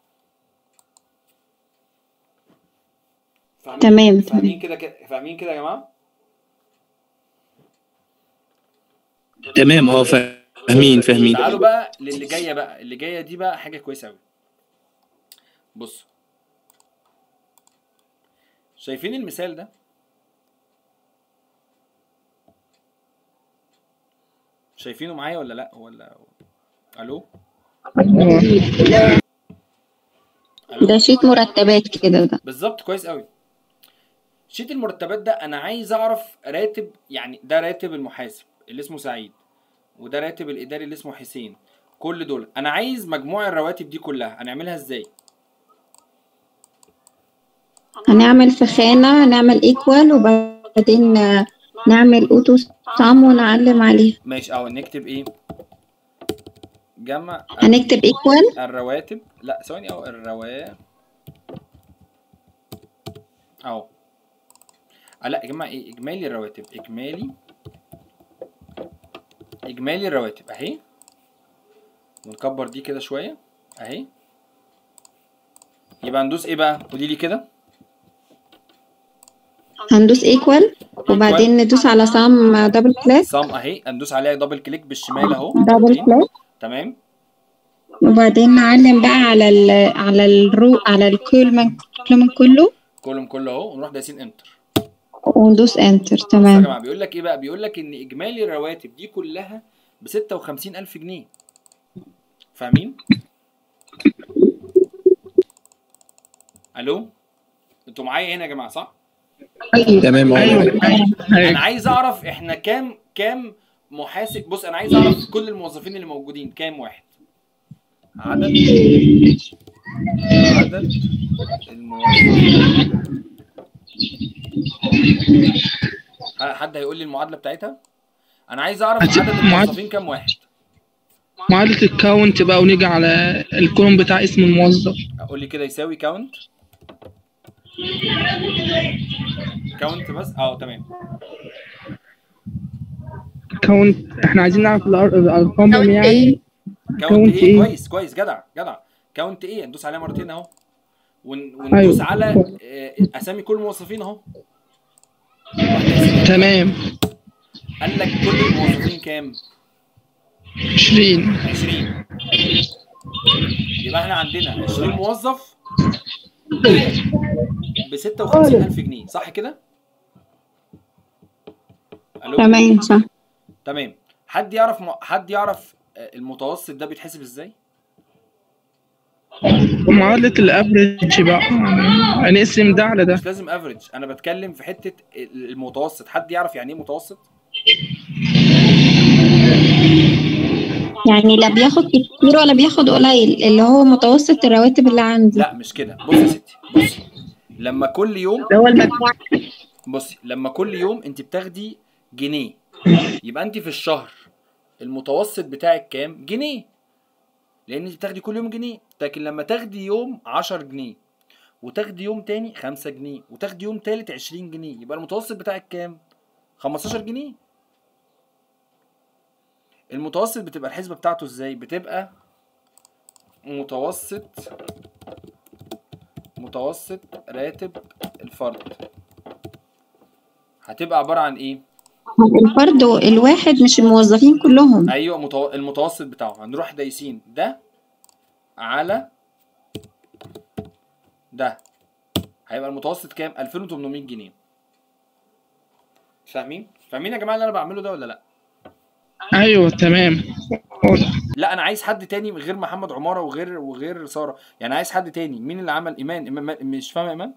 فاهمين تمام، فاهمين كده كده فاهمين كده يا جماعه تمام اه فاهمين فاهمين تعالوا بقى للي جايه بقى اللي جايه دي بقى حاجه كويسه قوي بص شايفين المثال ده شايفينه معايا ولا لا ولا الو الو ده شيت مرتبات كده ده بالظبط كويس قوي شيت المرتبات ده انا عايز اعرف راتب يعني ده راتب المحاسب اللي اسمه سعيد وده راتب الاداري اللي اسمه حسين كل دول انا عايز مجموع الرواتب دي كلها هنعملها ازاي هنعمل في خانه نعمل ايكوال وبعدين آه، نعمل اوتو سام ونعلم عليه ماشي اهو نكتب ايه جمع هنكتب ايكوال الرواتب لا ثواني اهو الروا اهو آه، لا يا جماعه ايه اجمالي الرواتب اجمالي اجمالي الرواتب اهي ونكبر دي كده شويه اهي يبقى ندوس ايه بقى قولي لي كده هندوس ايكوال وبعدين ندوس على سام دبل كليك صم اهي ندوس عليها دبل كليك بالشمال اهو دبل مرتين. كليك تمام وبعدين نعلم بقى على ال على الرو على الكولمن كولمن كله كولوم كله اهو ونروح دايسين انتر وندوس انتر بص يا تمام جماعه بيقول لك ايه بقى بيقول لك ان اجمالي الرواتب دي كلها ب 56000 جنيه فاهمين الو انتوا معايا هنا يا جماعه صح تمام ايوه اه انا عايز اعرف احنا كام كام محاسب بص انا عايز اعرف كل الموظفين اللي موجودين كام واحد عدد عدد الموظفين ح- حد هيقول لي المعادله بتاعتها انا عايز اعرف هتبقى عدد معاد- الموظفين كام واحد معادلة الكاونت بقى ونيجي على الكولوم بتاع اسم الموظف قول لي كده يساوي كاونت كاونت بس اه تمام كاونت احنا عايزين نعرف الأر- الارقام كاونت يعني ايه كاونت Count ايه إيه؟ كويس كويس جدع جدع كاونت ايه ندوس عليها مرتين اهو ون- وندوس أيوة. على آه، اسامي كل الموظفين اهو تمام قال لك كل الموظفين كام 20 20 يبقى احنا عندنا 20 موظف ب 56000 جنيه صح كده الو تمام صح تمام حد يعرف م... حد يعرف آه، المتوسط ده بيتحسب ازاي معادلة الافريج بقى هنقسم ده على ده مش لازم افريج انا بتكلم في حته المتوسط حد يعرف يعني ايه متوسط يعني لا بياخد كتير ولا بياخد قليل اللي هو متوسط الرواتب اللي عندي لا مش كده بص يا ستي بصي لما كل يوم اللي هو المجموع بصي لما كل يوم انت بتاخدي جنيه يبقى انت في الشهر المتوسط بتاعك كام جنيه لان انت بتاخدي كل يوم جنيه لكن لما تاخدي يوم 10 جنيه وتاخدي يوم تاني 5 جنيه وتاخدي يوم تالت 20 جنيه يبقى المتوسط بتاعك كام 15 جنيه المتوسط بتبقى الحسبة بتاعته ازاي بتبقى متوسط متوسط راتب الفرد هتبقى عبارة عن ايه الفرد الواحد مش الموظفين كلهم ايوه متو... المتوسط بتاعه هنروح دايسين ده على ده هيبقى المتوسط كام 2800 جنيه فاهمين فاهمين يا جماعه اللي انا بعمله ده ولا لا ايوه تمام لا انا عايز حد تاني غير محمد عماره وغير وغير ساره يعني عايز حد تاني مين اللي عمل ايمان, إيمان... مش فاهم يا ايمان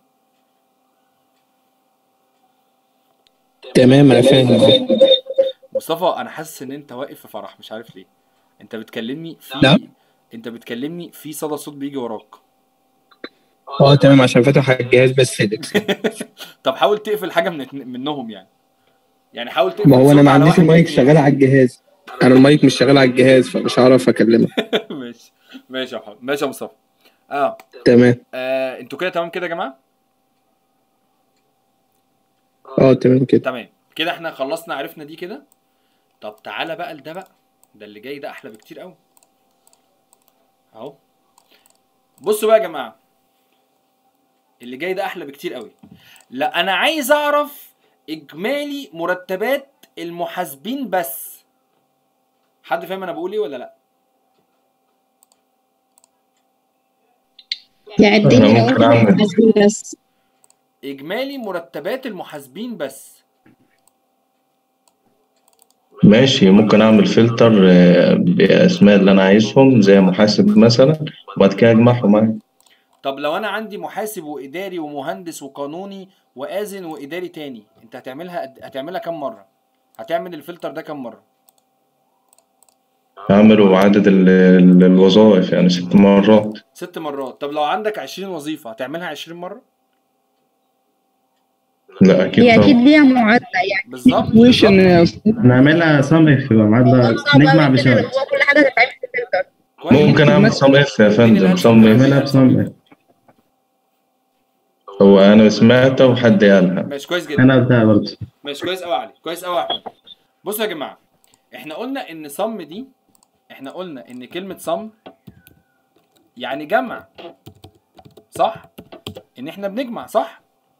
تمام انا فاهم مصطفى انا حاسس ان انت واقف في فرح مش عارف ليه انت بتكلمني في لا. انت بتكلمني في صدى صوت بيجي وراك اه تمام عشان فاتح على الجهاز بس فيديكس طب حاول تقفل حاجه من منهم يعني يعني حاول تقفل ما هو انا صوت ما على عنديش واحد المايك اتنين. شغال على الجهاز انا المايك مش شغال على الجهاز فمش هعرف اكلمك ماشي ماشي يا محمد ماشي يا مصطفى اه, تمام آه. انتوا كده تمام كده يا جماعه اه تمام كده تمام كده احنا خلصنا عرفنا دي كده طب تعالى بقى لده بقى ده اللي جاي ده احلى بكتير قوي اهو بصوا بقى يا جماعه اللي جاي ده احلى بكتير قوي لا انا عايز اعرف اجمالي مرتبات المحاسبين بس حد فاهم انا بقول ايه ولا لا لا أنا اديني ممكن لو أعمل. بس اجمالي مرتبات المحاسبين بس ماشي ممكن اعمل فلتر آه، باسماء اللي انا عايزهم زي محاسب مثلا وبعد كده اجمعهم معايا طب لو انا عندي محاسب واداري ومهندس وقانوني واذن واداري تاني انت هتعملها قد- هتعملها كام مره هتعمل الفلتر ده كام مره اعمله عدد ال- ال- الوظائف يعني ست مرات ست مرات طب لو عندك 20 وظيفه هتعملها 20 مره لا اكيد هي اكيد طبعا ليها معادله يعني بالظبط وش ان بالظبط. نعملها صم اف يبقى معادلة نجمع بشرط هو كل حاجه هتتعمل في الفلتر كويس ممكن اعمل صم اف يا فندم صم نعملها اف بصم اف هو انا سمعته وحد قالها ماشي كويس جدا انا قلتها برضه ماشي كويس قوي علي كويس قوي يا احمد بصوا يا جماعه احنا قلنا ان صم دي احنا قلنا ان كلمه صم يعني جمع صح ان احنا بنجمع صح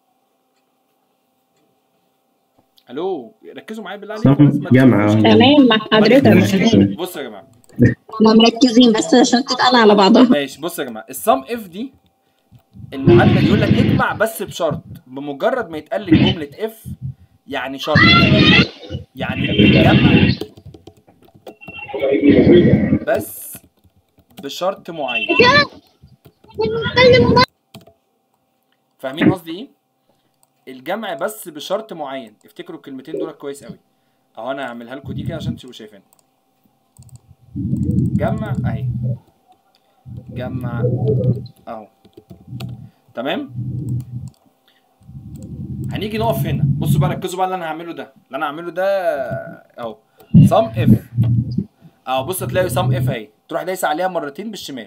الو ركزوا معايا بالله عليكم صم بس ما جمع. تسيبوش- تمام مع ما حضرتك تسيبوش- بصوا يا جماعه احنا مركزين بس عشان تتقال على بعضها ماشي بصوا يا جماعه الصم اف دي المعادله يقول لك اجمع بس بشرط بمجرد ما يتقال لك جمله اف يعني شرط يعني جمع بس بشرط معين فاهمين قصدي ايه الجمع بس بشرط معين افتكروا الكلمتين دول كويس قوي اهو انا هعملها لكم دي كده عشان تبقوا شايفين جمع اهي جمع اهو تمام هنيجي نقف هنا بصوا بقى ركزوا بقى اللي انا هعمله ده اللي انا هعمله ده اهو صم اف اهو بص تلاقي صم اف اهي تروح دايس عليها مرتين بالشمال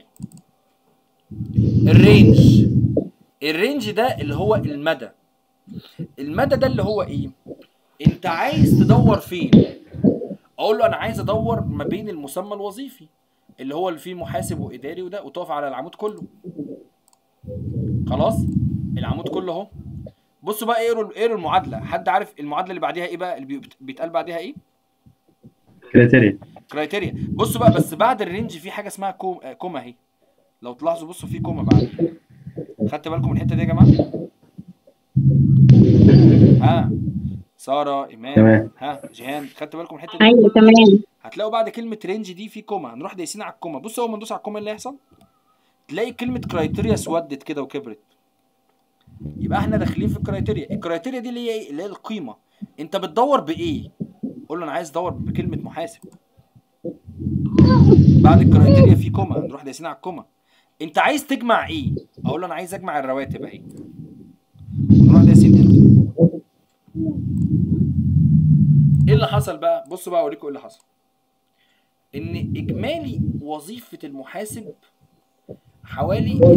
الرينج الرينج ده اللي هو المدى المدى ده اللي هو ايه انت عايز تدور فين اقول له انا عايز ادور ما بين المسمى الوظيفي اللي هو اللي فيه محاسب واداري وده وتقف على العمود كله خلاص العمود كله اهو بصوا بقى اقروا اقروا المعادله حد عارف المعادله اللي بعديها ايه بقى اللي بي- بيتقال بعديها ايه كريتيريا كرايتيريا بصوا بقى بس بعد الرينج في حاجه اسمها كوم آه، كوما اهي لو تلاحظوا بصوا في كوما بعد خدت بالكم من الحته دي يا جماعه ها ساره ايمان تمام. ها جيهان خدت بالكم من الحته دي ايوه تمام هتلاقوا بعد كلمه رينج دي في كوما هنروح دايسين على الكوما بص اول ما ندوس على الكوما إيه اللي هيحصل تلاقي كلمه كرايتيريا اسودت كده وكبرت يبقى احنا داخلين في الكرايتيريا الكرايتيريا دي اللي هي ايه اللي هي القيمه انت بتدور بايه قول له انا عايز ادور بكلمه محاسب بعد الكرايتيريا في كوما نروح دايسين على الكوما انت عايز تجمع ايه اقول له انا عايز اجمع الرواتب اهي نروح دايسين انتر ايه اللي حصل بقى بصوا بقى اوريكم ايه اللي حصل ان اجمالي وظيفه المحاسب حوالي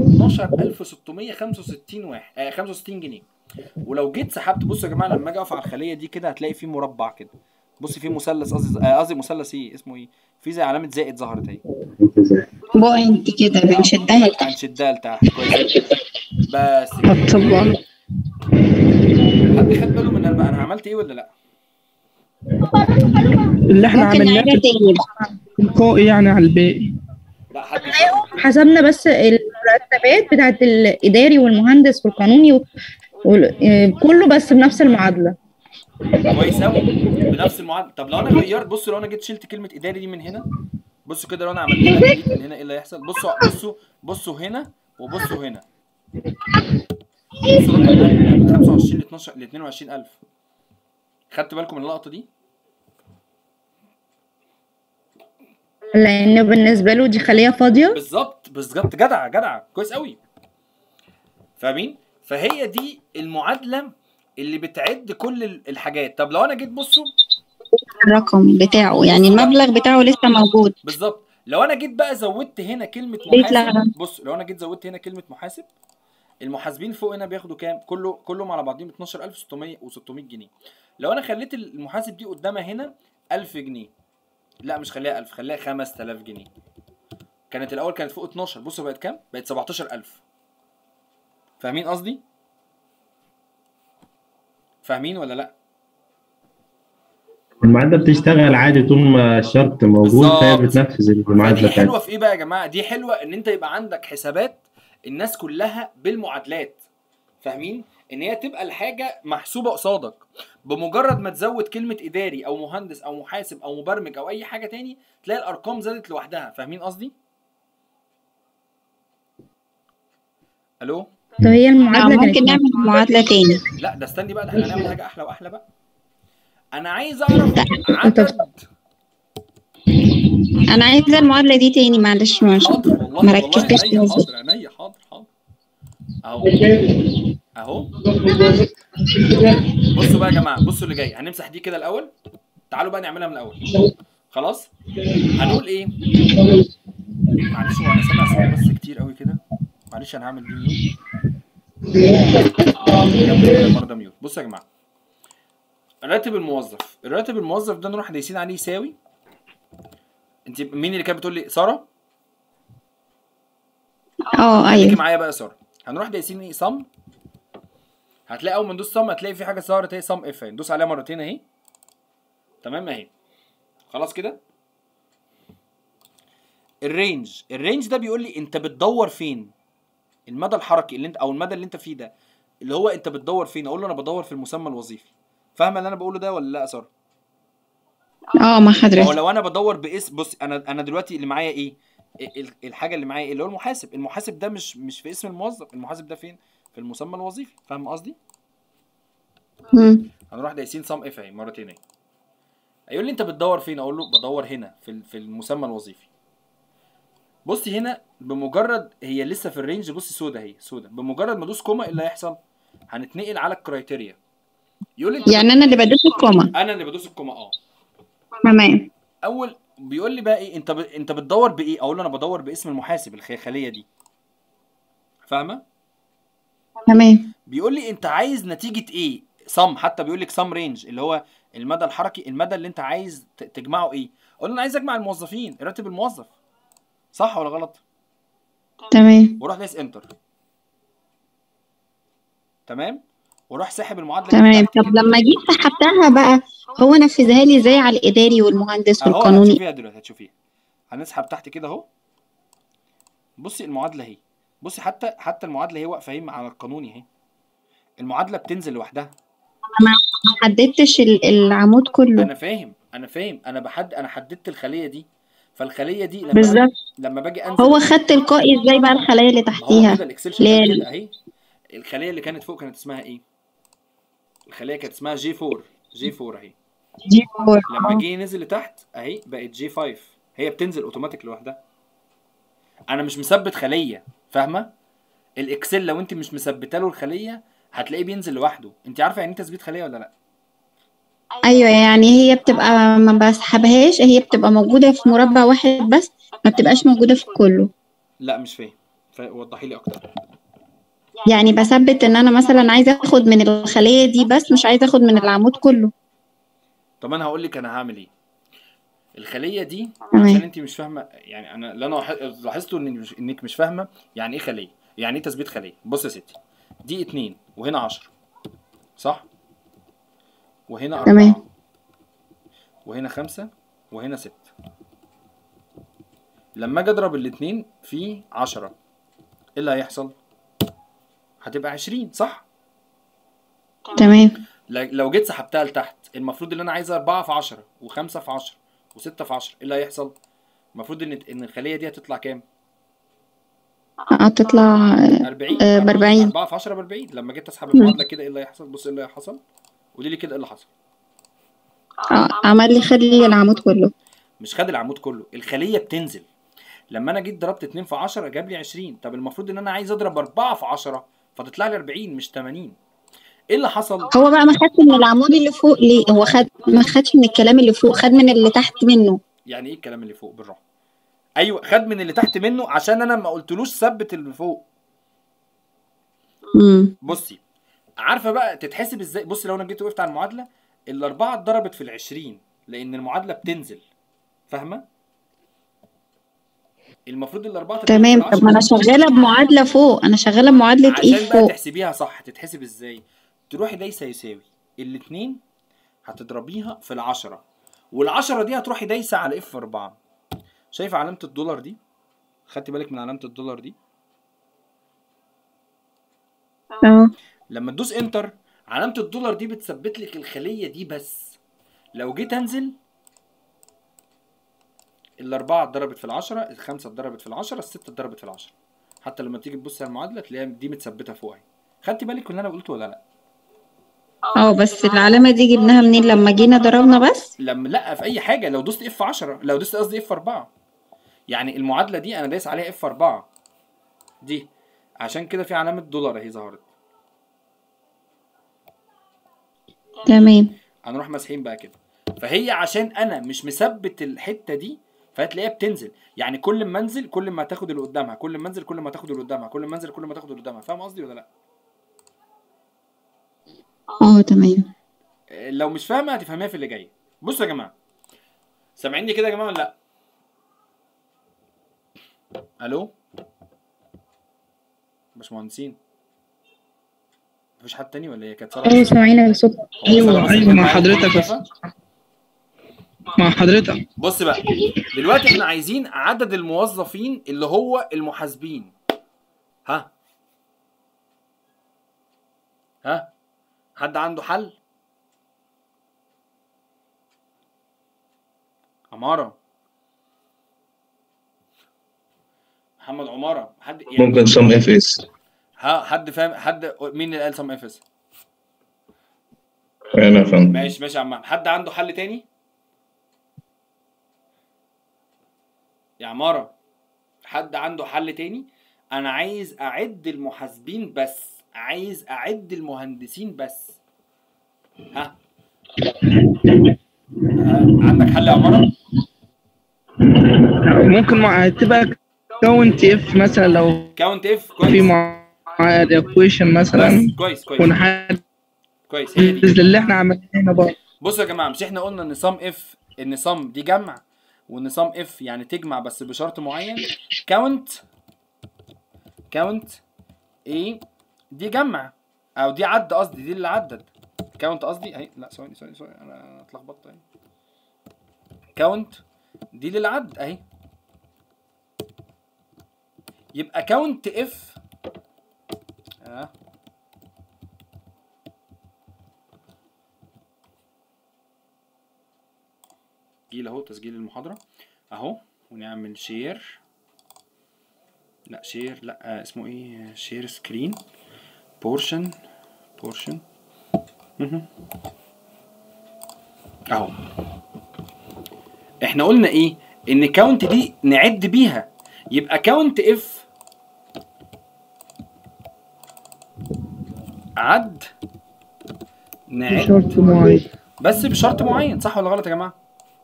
12665 واحد آه 65 جنيه ولو جيت سحبت بصوا يا جماعه لما اجي اقف على الخليه دي كده هتلاقي في مربع كده بص في مثلث قصدي آه، قصدي مثلث ايه اسمه ايه في زي علامه زائد ظهرت اهي بوينت كده بنشدها لتحت هنشدها لتحت كويس بس كده. هتصبح حد خد باله من انا انا عملت ايه ولا لا اللي احنا ممكن عملناه نعيدها تاني بقى تلقائي يعني على الباقي لا حد حسبنا بس المرتبات بتاعت الإداري والمهندس والقانوني و- وال- آه، كله بس بنفس المعادلة كويس قوي بنفس المعادله طب لو انا غيرت بصوا لو انا جيت شلت كلمه اداري دي من هنا بصوا كده لو انا عملت لها delete من هنا ايه اللي هيحصل بصوا بصوا بصوا هنا وبصوا هنا بصوا الرقم ده من 25 ل 12 ل 22000 خدت بالكم من اللقطه دي لأن بالنسبة له دي خلية فاضية بالظبط بالظبط جدع جدع كويس قوي فاهمين فهي دي المعادله اللي بتعد كل ال- الحاجات طب لو انا جيت بصوا الرقم بتاعه يعني المبلغ بتاعه لسه موجود بالظبط لو انا جيت بقى زودت هنا كلمه ليه محاسب اتلغى؟ بص لو انا جيت زودت هنا كلمه محاسب المحاسبين فوق هنا بياخدوا كام كله كلهم على بعضهم 12600 و600 جنيه لو انا خليت المحاسب دي قدامها هنا 1000 جنيه لا مش خليها 1000 خليها 5000 جنيه كانت الاول كانت فوق 12 بصوا بقت كام بقت 17000 فاهمين قصدي فاهمين ولا لا المعادلة بتشتغل عادي طول ما الشرط موجود فهي بالظبط. بتنفذ المعادلة دي بتاعتها حلوه في ايه بقى يا جماعه دي حلوه ان انت يبقى عندك حسابات الناس كلها بالمعادلات فاهمين ان هي تبقى الحاجه محسوبه قصادك بمجرد ما تزود كلمه اداري او مهندس او محاسب او مبرمج او اي حاجه تاني تلاقي الارقام زادت لوحدها فاهمين قصدي الو طب هي آه، المعادلة ممكن كانت نعمل معادلة تاني لا ده استني بقى ده احنا هنعمل حاجه احلى واحلى بقى انا عايز اعرف عدد انا عايزة المعادلة دي تاني معلش مش حاضر والله ما والله ركزتش عينيا خالص. حاضر عينيا حاضر حاضر اهو اهو بصوا بقى يا جماعه بصوا اللي جاي هنمسح دي كده الاول تعالوا بقى نعملها من الاول خلاص هنقول ايه معلش هو انا سامع صوت بس كتير قوي كده معلش انا هعمل دي ميوت المره ده ميوت بصوا يا جماعه راتب الموظف الراتب الموظف ده نروح دايسين عليه يساوي انت مين اللي كانت بتقول لي ساره اه خليكي ايوه معايا بقى يا ساره هنروح دايسين ايه صم هتلاقي اول ما ندوس صم هتلاقي في حاجه ظهرت اهي صم اف ندوس عليها مرتين اهي تمام اهي خلاص كده الرينج الرينج ده بيقول لي انت بتدور فين المدى الحركي اللي انت او المدى اللي انت فيه ده اللي هو انت بتدور فين اقول له انا بدور في المسمى الوظيفي فاهمه اللي انا بقوله ده ولا لا يا ساره اه مع ما هو حضرتك لو انا بدور باسم بص انا انا دلوقتي اللي معايا ايه ال- الحاجه اللي معايا إيه؟ اللي هو المحاسب المحاسب ده مش مش في اسم الموظف المحاسب ده فين في المسمى الوظيفي فاهم قصدي مم. هنروح دايسين صم اف اهي مرتين اهي هيقول لي انت بتدور فين اقول له بدور هنا في ال- في المسمى الوظيفي بصي هنا بمجرد هي لسه في الرينج بصي سودا اهي سودا بمجرد ما ادوس كوما ايه اللي هيحصل هنتنقل على الكرايتيريا يقول لي انت يعني انا اللي بدوس الكوما انا اللي بدوس الكوما اه تمام اول بيقول لي بقى ايه انت ب... انت بتدور بايه اقول له انا بدور باسم المحاسب الخليه دي فاهمه تمام بيقول لي انت عايز نتيجه ايه صم حتى بيقول لك صم رينج اللي هو المدى الحركي المدى اللي انت عايز ت- تجمعه ايه اقول له انا عايز اجمع الموظفين راتب الموظف صح ولا غلط تمام واروح دايس انتر تمام واروح ساحب المعادله تمام بتاعتي. طب لما جيت سحبتها بقى هو نفذها لي ازاي على الاداري والمهندس اهو والقانوني هتشوفيها دلوقتي هتشوفيها هنسحب تحت كده اهو بصي المعادله اهي بصي حتى حتى المعادله اهي واقفه اهي على القانوني اهي المعادله بتنزل لوحدها ما حددتش ال- العمود كله انا فاهم انا فاهم انا بحد انا حددت الخليه دي فالخليه دي لما بالظبط لما باجي انزل هو خد تلقائي ازاي بقى الخلايا اللي ما هو تحتيها كده الاكسل شغال ليه؟ كده اهي الخليه اللي كانت فوق كانت اسمها ايه الخليه كانت اسمها جي 4 جي 4 اهي جي فور لما جه نزل لتحت اهي بقت جي 5 هي بتنزل اوتوماتيك لوحدها انا مش مثبت خليه فاهمه الاكسل لو انت مش مثبته له الخليه هتلاقيه بينزل لوحده انت عارفه يعني ايه تثبيت خليه ولا لا ايوه يعني هي بتبقى ما بسحبهاش هي بتبقى موجوده في مربع واحد بس ما بتبقاش موجوده في كله لا مش فاهم فوضحي لي اكتر يعني بثبت ان انا مثلا عايزه اخد من الخليه دي بس مش عايزه اخد من العمود كله طب انا هقول لك انا هعمل ايه الخليه دي تمام. عشان انت مش فاهمه يعني انا اللي انا لاح- لاحظته انك مش انك مش فاهمه يعني ايه خليه يعني ايه تثبيت خليه بص يا ستي دي اتنين وهنا عشرة صح وهنا تمام. أربعة وهنا خمسة وهنا ستة لما اجي اضرب الاتنين في عشرة ايه اللي هيحصل؟ هتبقى عشرين صح؟ تمام ل- لو جيت سحبتها لتحت المفروض ان انا عايز أربعة في عشرة وخمسة في عشرة وستة في عشرة ايه اللي هيحصل؟ المفروض ان ان الخلية دي هتطلع كام؟ هتطلع 40 آه، ب 40. 4 في 10 ب 40 لما جيت اسحب المعادلة كده ايه اللي هيحصل؟ بص ايه اللي هيحصل؟ قولي لي كده ايه اللي حصل؟ آه، عمل لي خلي العمود كله مش خد العمود كله الخليه بتنزل لما انا جيت ضربت 2 في 10 جاب لي 20 طب المفروض ان انا عايز اضرب 4 في 10 فتطلع لي 40 مش 80 ايه اللي حصل هو بقى ما خدش من العمود اللي فوق ليه هو خد ما خدش من الكلام اللي فوق خد من اللي تحت منه يعني ايه الكلام اللي فوق بالراحه ايوه خد من اللي تحت منه عشان انا ما قلتلوش ثبت اللي فوق امم بصي عارفه بقى تتحسب ازاي بصي لو انا جيت وقفت على المعادله الاربعه اتضربت في العشرين لان المعادله بتنزل فاهمه المفروض الاربعه تتضرب تمام في طب ما انا العشرة. شغاله بمعادله فوق انا شغاله بمعادله ايه عشان بقى فوق تحسبيها صح تتحسب ازاي تروحي دايسه يساوي الاتنين هتضربيها في العشرة والعشرة دي هتروحي دايسه على اف 4 شايفه علامه الدولار دي خدتي بالك من علامه الدولار دي اه لما تدوس انتر علامه الدولار دي بتثبت لك الخليه دي بس لو جيت انزل الأربعة اتضربت في العشرة الخمسة اتضربت في العشرة الستة اتضربت في العشرة حتى لما تيجي تبص على المعادلة تلاقيها دي متثبتة فوق اهي خدتي بالك من اللي أنا قلته ولا لأ؟ اه بس العلامه دي جبناها منين لما جينا ضربنا بس لما لا في اي حاجه لو دوست اف 10 لو دوست قصدي اف 4 يعني المعادله دي انا دايس عليها اف 4 دي عشان كده في علامه دولار اهي ظهرت تمام هنروح ماسحين بقى كده فهي عشان انا مش مثبت الحته دي فهتلاقيها بتنزل يعني كل ما انزل كل ما تاخد اللي قدامها كل ما انزل كل ما تاخد اللي قدامها كل ما انزل كل ما تاخد اللي قدامها فاهم قصدي ولا لا اه تمام آه، لو مش فاهمه هتفهميها في اللي جاي بصوا يا جماعه سامعيني كده يا جماعه ولا لا الو باشمهندسين مفيش حد تاني ولا ايه كانت ساره اه سامعينك صوت ايوه ايوه مع حضرتك بس مع حضرتك بص بقى دلوقتي احنا عايزين عدد الموظفين اللي هو المحاسبين ها ها حد عنده حل عمارة محمد عمارة حد يعني ممكن سم اف اس ها حد فاهم حد مين اللي قال سم افس انا فاهم ماشي ماشي يا عم حد عنده حل تاني يا عمارة حد عنده حل تاني انا عايز اعد المحاسبين بس عايز اعد المهندسين بس ها ها، عندك حل يا عمارة ممكن مع تبقى كاونت اف مثلا لو كاونت اف في كويس معادله ايكويشن مثلا بس كويس كويس ونحدد كويس هي دي اللي احنا عملناه برضه بصوا يا جماعه مش احنا قلنا ان صم اف ان صم دي جمع وان صم اف يعني تجمع بس بشرط معين كاونت كاونت ايه دي جمع او دي عد قصدي دي اللي عدت كاونت قصدي اهي لا ثواني ثواني ثواني انا اتلخبطت اهي كاونت دي اللي عد اهي يبقى كاونت اف اه تسجيل اهو تسجيل المحاضرة اهو ونعمل شير لا شير لا آه اسمه ايه شير سكرين بورشن بورشن اهو احنا قلنا ايه ان كاونت دي نعد بيها يبقى كاونت اف عد نعد شرط معين بس بشرط معين صح ولا غلط يا جماعه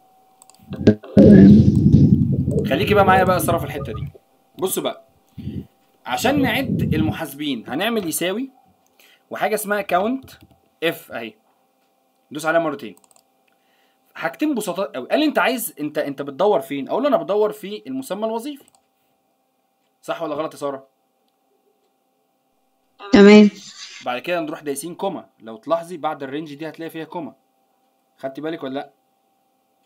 خليكي بقى معايا بقى صرف الحته دي بصوا بقى عشان نعد المحاسبين هنعمل يساوي وحاجه اسمها كاونت اف اهي دوس عليها مرتين حاجتين بسيطات قوي قال لي انت عايز انت انت بتدور فين اقول له انا بدور في المسمى الوظيفي صح ولا غلط يا ساره تمام بعد كده نروح دايسين كوما لو تلاحظي بعد الرينج دي هتلاقي فيها كوما خدتي بالك ولا لا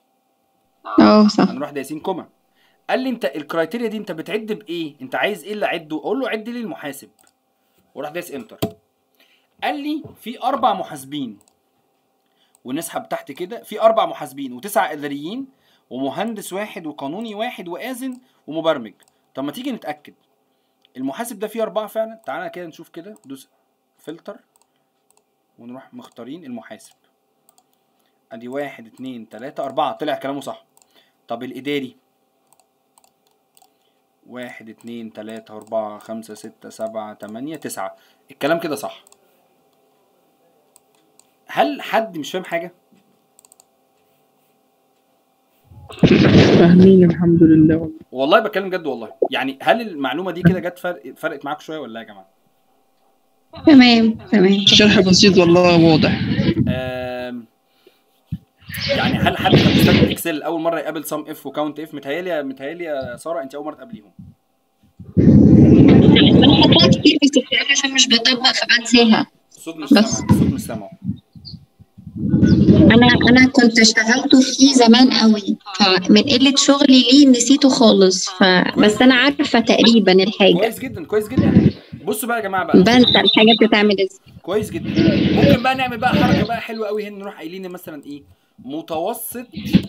اه صح هنروح دايسين كوما قال لي انت الكرايتيريا دي انت بتعد بايه انت عايز ايه اللي اعده اقول له عد لي المحاسب وراح دايس انتر قال لي في اربع محاسبين ونسحب تحت كده في اربع محاسبين وتسع اداريين ومهندس واحد وقانوني واحد واذن ومبرمج طب ما تيجي نتاكد المحاسب ده فيه اربعه فعلا تعالى كده نشوف كده دوس فلتر ونروح مختارين المحاسب ادي واحد اتنين تلاتة اربعة طلع كلامه صح طب الاداري واحد اتنين تلاتة أربعة خمسة ستة سبعة تمانية تسعة الكلام كده صح هل حد مش فاهم حاجة؟ فاهمين الحمد لله والله والله بتكلم جد والله يعني هل المعلومة دي كده جت فرق فرقت معاكم شوية ولا إيه يا جماعة؟ تمام تمام الشرح بسيط والله واضح آم، يعني هل حد كان بيستخدم اكسل اول مره يقابل سام اف وكاونت اف متهيألي متهيألي يا ساره انت اول مره تقابليهم بنحطها كتير بس في الآخر عشان مش بطبق فبنساها الصوت مش بس. سامع الصوت مش سامع انا انا كنت اشتغلته فيه زمان قوي فمن قله شغلي ليه نسيته خالص فبس انا عارفه تقريبا الحاجه كويس جدا كويس جدا بصوا بقى يا جماعه بقى بنسى الحاجه بتتعمل ازاي كويس جدا ممكن بقى نعمل بقى حركه بقى حلوه قوي هنا نروح قايلين مثلا ايه متوسط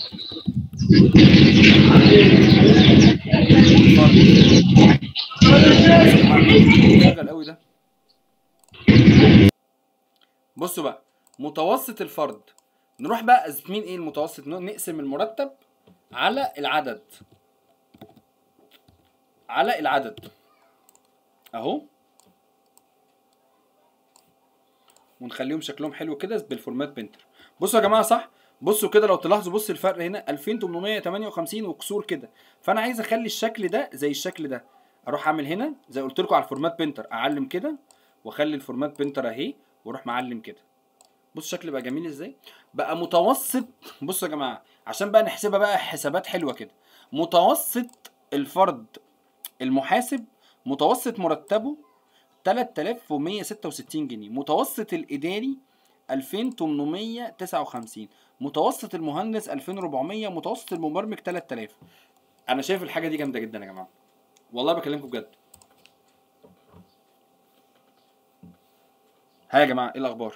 شغل قوي ده بصوا بقى متوسط الفرد نروح بقى قاسمين ايه المتوسط ن- نقسم المرتب على العدد على العدد اهو ونخليهم شكلهم حلو كده بالفورمات بنتر بصوا يا جماعه صح بصوا كده لو تلاحظوا بص الفرق هنا 2858 وكسور كده فانا عايز اخلي الشكل ده زي الشكل ده اروح اعمل هنا زي قلت لكم على الفورمات بنتر اعلم كده واخلي الفورمات بنتر اهي واروح معلم كده بص الشكل بقى جميل ازاي بقى متوسط بصوا يا جماعه عشان بقى نحسبها بقى حسابات حلوه كده متوسط الفرد المحاسب متوسط مرتبه 3166 جنيه متوسط الاداري 2859 متوسط المهندس 2400 متوسط المبرمج 3000 انا شايف الحاجه دي جامده جدا يا جماعه والله بكلمكم بجد ها يا جماعه ايه الاخبار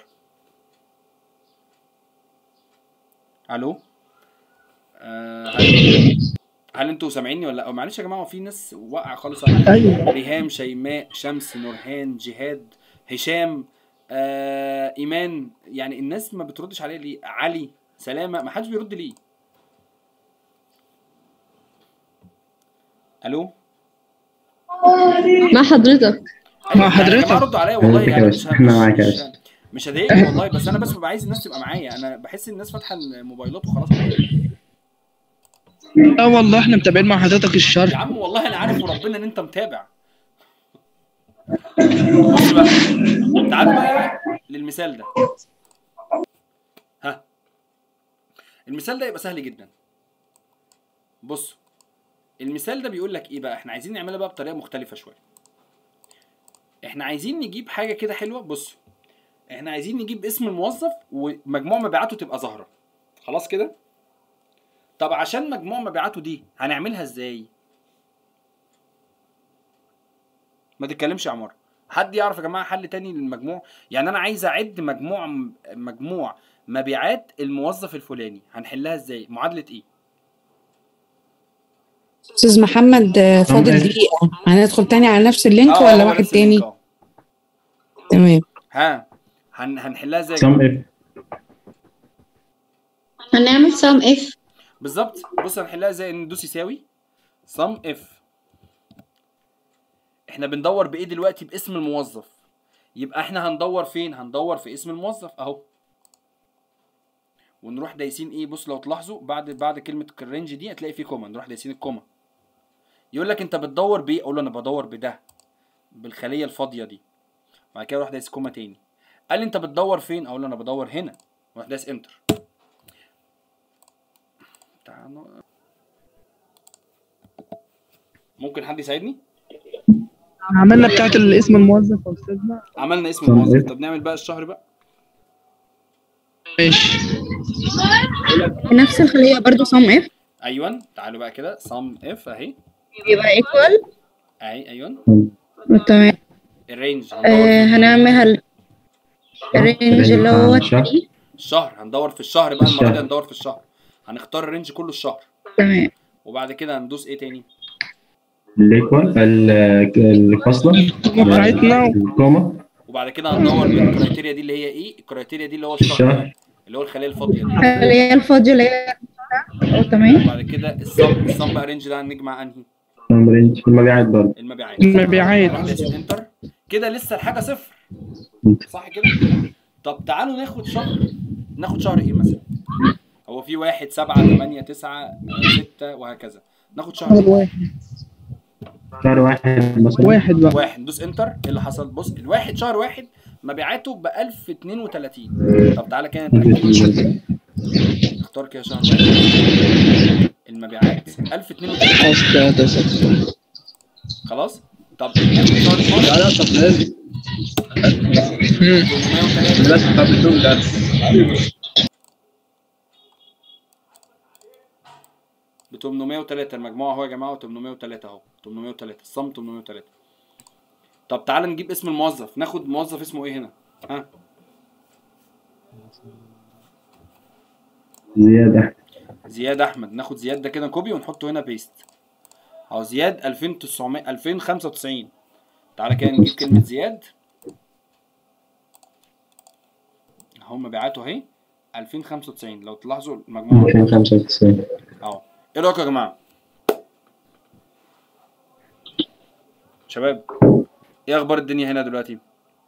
الو آه هل, هل انتوا سامعيني ولا لا معلش يا جماعه هو في ناس واقعه خالص على ايوه ريهام شيماء شمس نورهان جهاد هشام آه ايمان يعني الناس ما بتردش عليا ليه علي سلامه ما حدش بيرد ليه الو مع حضرتك مع يعني يا جماعه حضرتك ردوا عليا والله خليك يعني يا مش باشا، احنا معاك يا مش, باشا. مش هضايقكم والله بس انا بس ببقى عايز الناس تبقى معايا انا بحس الناس فاتحه الموبايلات وخلاص لا والله احنا متابعين مع حضرتك يا الشرح عم والله انا عارف وربنا ان انت متابع بص بقى تعال بقى للمثال ده ها المثال ده يبقى سهل جدا بص المثال ده بيقول لك ايه بقى احنا عايزين نعملها بقى بطريقه مختلفه شويه احنا عايزين نجيب حاجه كده حلوه بص احنا عايزين نجيب اسم الموظف ومجموع مبيعاته تبقى ظاهره خلاص كده طب عشان مجموع مبيعاته دي هنعملها ازاي ما تتكلمش يا عمر حد يعرف يا جماعه حل تاني للمجموع يعني انا عايز اعد مجموع مجموع مبيعات الموظف الفلاني هنحلها ازاي معادله ايه استاذ محمد آه، فاضل ماشي. دقيقة هندخل تاني على نفس اللينك آه، ولا هو واحد نفس تاني اللينك، آه. تمام ها هن... هنحلها ازاي يا سم جماعة؟ اف هنعمل سام اف بالظبط بص هنحلها ازاي ندوس يساوي سم اف احنا بندور بايه دلوقتي باسم الموظف يبقى احنا هندور فين هندور في اسم الموظف اهو ونروح دايسين ايه بص لو تلاحظوا بعد بعد كلمه الرينج دي هتلاقي فيه كوما نروح دايسين الكوما يقول لك انت بتدور بايه اقول له انا بدور بده بالخليه الفاضيه دي بعد كده اروح دايس كوما تاني قال لي انت بتدور فين اقول له انا بدور هنا اروح دايس انتر تعال ممكن حد يساعدني عملنا بتاعت اسم الموظف يا استاذنا عملنا اسم طب الموظف إيه؟ طب نعمل بقى الشهر بقى ماشي نفس الخلية برضو سام اف ايوه تعالوا بقى كده sum if اهي يبقى ايكوال اهي ايوه تمام الرينج آه هنعمل الرينج اللي هو شهر. 3 الشهر هندور في الشهر بقى المره دي الشهر. هندور في الشهر هنختار الرينج كله الشهر تمام وبعد كده هندوس ايه تاني الايكوال ال- الفاصلة بتاعتنا. الكومة وبعد كده هندور بالكرايتيريا دي اللي هي ايه الكرايتيريا دي اللي هو الشهر الشهر اللي هو الخليه الفاضيه دي اللي هي الفاضية اللي هي اه تمام وبعد كده الصم الصم بقى رينج ده هنجمع انهي رينج المبيعات برضه المبيعات المبيعات. واحدة اسم انتر كده لسه الحاجه صفر صح كده طب تعالوا ناخد شهر ناخد شهر ايه مثلا هو في واحد سبعة تمانية تسعة ستة وهكذا ناخد شهر إيه؟ شهر واحد مثلا واحد بقى واحد ندوس انتر ايه اللي حصل بص الواحد شهر واحد مبيعاته ب 1032 طب تعالى كده نتأكد اختار كده شهر واحد المبيعات 1032 خلاص طب ناخد شهر 12 لا طب لازم 803 لازم طب بدون درس ب 803 المجموعة اهو يا جماعة 803 اهو 803 الصم 803 طب تعالى نجيب اسم الموظف ناخد موظف اسمه ايه هنا ها زيادة زياد احمد ناخد زياد ده كده كوبي ونحطه هنا بيست اهو زياد 2900 2095 تعالى كده نجيب كلمة زياد اهو مبيعاته اهي 2095 لو تلاحظوا المجموعة 295 اهو ايه رايكم يا جماعه شباب ايه اخبار الدنيا هنا دلوقتي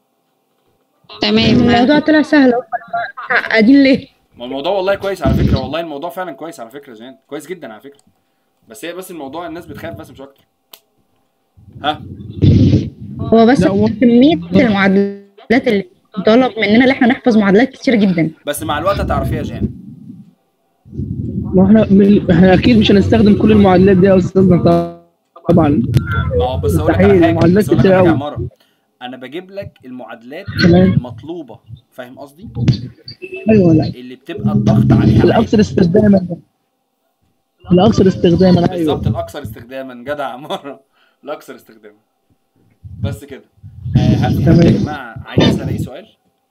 تمام الموضوع طلع سهل اهو قاعدين ليه؟ ما الموضوع والله كويس على فكره والله الموضوع فعلا كويس على فكره زين كويس جدا على فكره بس هي بس الموضوع الناس بتخاف بس مش اكتر ها هو بس كمية المعادلات اللي طلب مننا اللي احنا نحفظ معادلات كتيرة جدا بس مع الوقت هتعرفيها يا جان ما احنا من... احنا اكيد مش هنستخدم كل المعادلات دي يا استاذنا طبعا ما هو بس اقول لك على مستحيل، حاجه معادلات بس اقول لك كتير على حاجه يا أوي. عماره انا بجيب لك المعادلات تمام. المطلوبه فاهم قصدي ايوه لا اللي بتبقى الضغط عليها عالي. الاكثر استخداما الاكثر استخداما ايوه بالظبط الاكثر استخداما جدع عماره الاكثر استخداما بس كده آه، هل في حد يا جماعه عايز يسال اي سؤال؟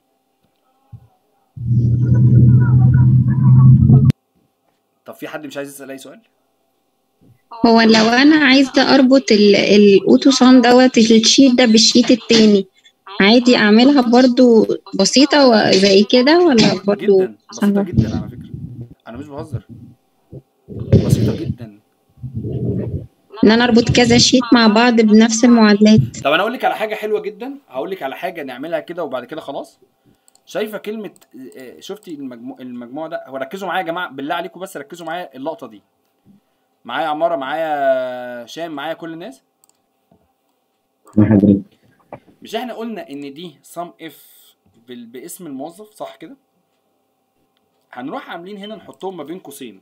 طب في حد مش عايز يسال اي سؤال؟ هو لو انا عايزه اربط ال- الاوتوسام دوت الشيت ده بالشيت التاني عادي اعملها برضو بسيطه وزي كده ولا برضو جدا بسيطه صعبه جدا على فكره انا مش بهزر بسيطه جدا ان انا اربط كذا شيت مع بعض بنفس المعادلات طب انا اقول لك على حاجه حلوه جدا هقول لك على حاجه نعملها كده وبعد كده خلاص شايفه كلمه آه، شفتي المجموع المجموع ده هو ركزوا معايا يا جماعه بالله عليكم بس ركزوا معايا اللقطه دي معايا عماره معايا شام معايا كل الناس مع حضرتك مش احنا قلنا ان دي سم اف باسم الموظف صح كده هنروح عاملين هنا نحطهم ما بين قوسين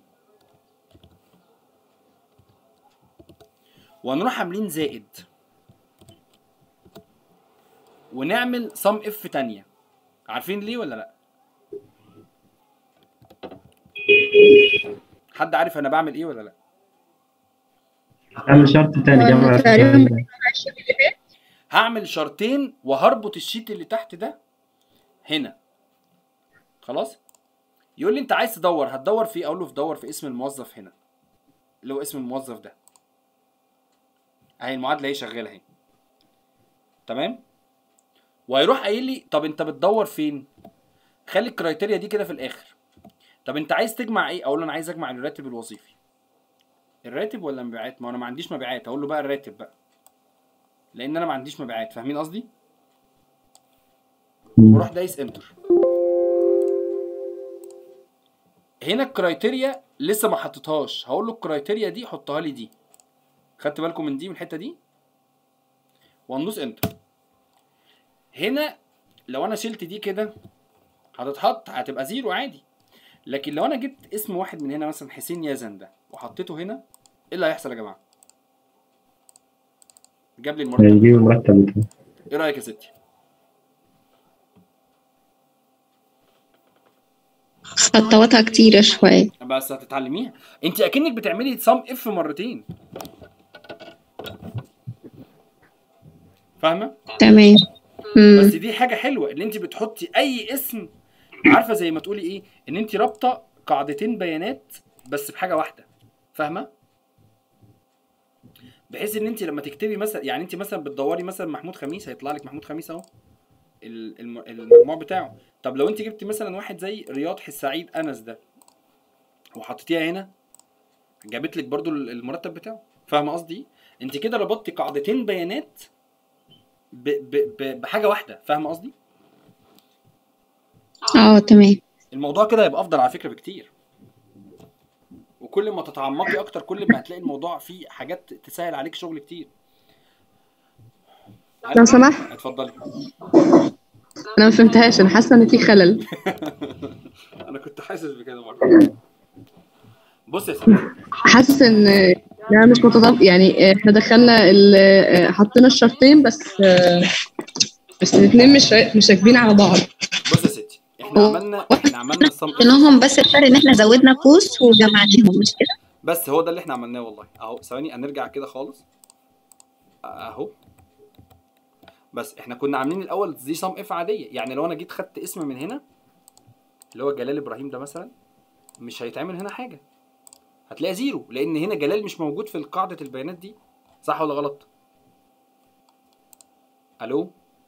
وهنروح عاملين زائد ونعمل سم اف تانية عارفين ليه ولا لا حد عارف انا بعمل ايه ولا لا اعمل شرط تاني جمع تقريبا هعمل شرطين وهربط الشيت اللي تحت ده هنا خلاص يقول لي انت عايز تدور هتدور في اقول له دور في اسم الموظف هنا اللي هو اسم الموظف ده اهي المعادله اهي شغاله اهي تمام وهيروح قايل لي طب انت بتدور فين خلي الكرايتيريا دي كده في الاخر طب انت عايز تجمع ايه اقول له انا عايز اجمع الراتب الوظيفي الراتب ولا مبيعات ما انا ما عنديش مبيعات اقول له بقى الراتب بقى لان انا ما عنديش مبيعات فاهمين قصدي واروح دايس انتر هنا الكرايتيريا لسه ما حطيتهاش هقول له الكرايتيريا دي حطها لي دي خدت بالكم من دي من الحته دي وندوس انتر هنا لو انا شلت دي كده هتتحط هتبقى زيرو عادي لكن لو انا جبت اسم واحد من هنا مثلا حسين يزن ده وحطيته هنا ايه اللي هيحصل يا جماعه جاب لي المرتب هيجيب المرتب بتاعه ايه رايك يا ستي خطواتها كتيرة شوية بس هتتعلميها انت اكنك بتعملي صم اف مرتين فاهمه تمام بس مم. دي حاجه حلوه ان انت بتحطي اي اسم عارفه زي ما تقولي ايه ان انت رابطه قاعدتين بيانات بس بحاجه واحده فاهمه بحيث ان انت لما تكتبي مثلا يعني انت مثلا بتدوري مثلا محمود خميس هيطلع لك محمود خميس اهو ال- الم- المجموع بتاعه طب لو انت جبتي مثلا واحد زي رياض السعيد انس ده وحطيتيها هنا جابت لك برضو المرتب بتاعه فاهمه قصدي انت كده ربطتي قاعدتين بيانات ب ب ب بحاجه واحده فاهمه قصدي اه تمام الموضوع كده هيبقى افضل على فكره بكتير وكل ما تتعمقي اكتر كل ما هتلاقي الموضوع فيه حاجات تسهل عليك شغل كتير لو سمحت اتفضلي انا ما فهمتهاش انا حاسه ان في خلل انا كنت حاسس بكده برضه بص يا ستي حاسس ان انا مش متطابق يعني احنا دخلنا ال- حطينا الشرطين بس بس الاثنين مش مش راكبين على بعض بص يا ستي احنا عملنا احنا عملنا الصم حطيناهم بس الفرق ان احنا زودنا قوس وجمعناهم مش كده بس هو ده اللي احنا عملناه والله اهو ثواني هنرجع كده خالص اهو بس احنا كنا عاملين الاول دي صم اف عاديه يعني لو انا جيت خدت اسم من هنا اللي هو جلال ابراهيم ده مثلا مش هيتعمل هنا حاجه هتلاقي زيرو لان هنا جلال مش موجود في قاعده البيانات دي صح ولا غلط الو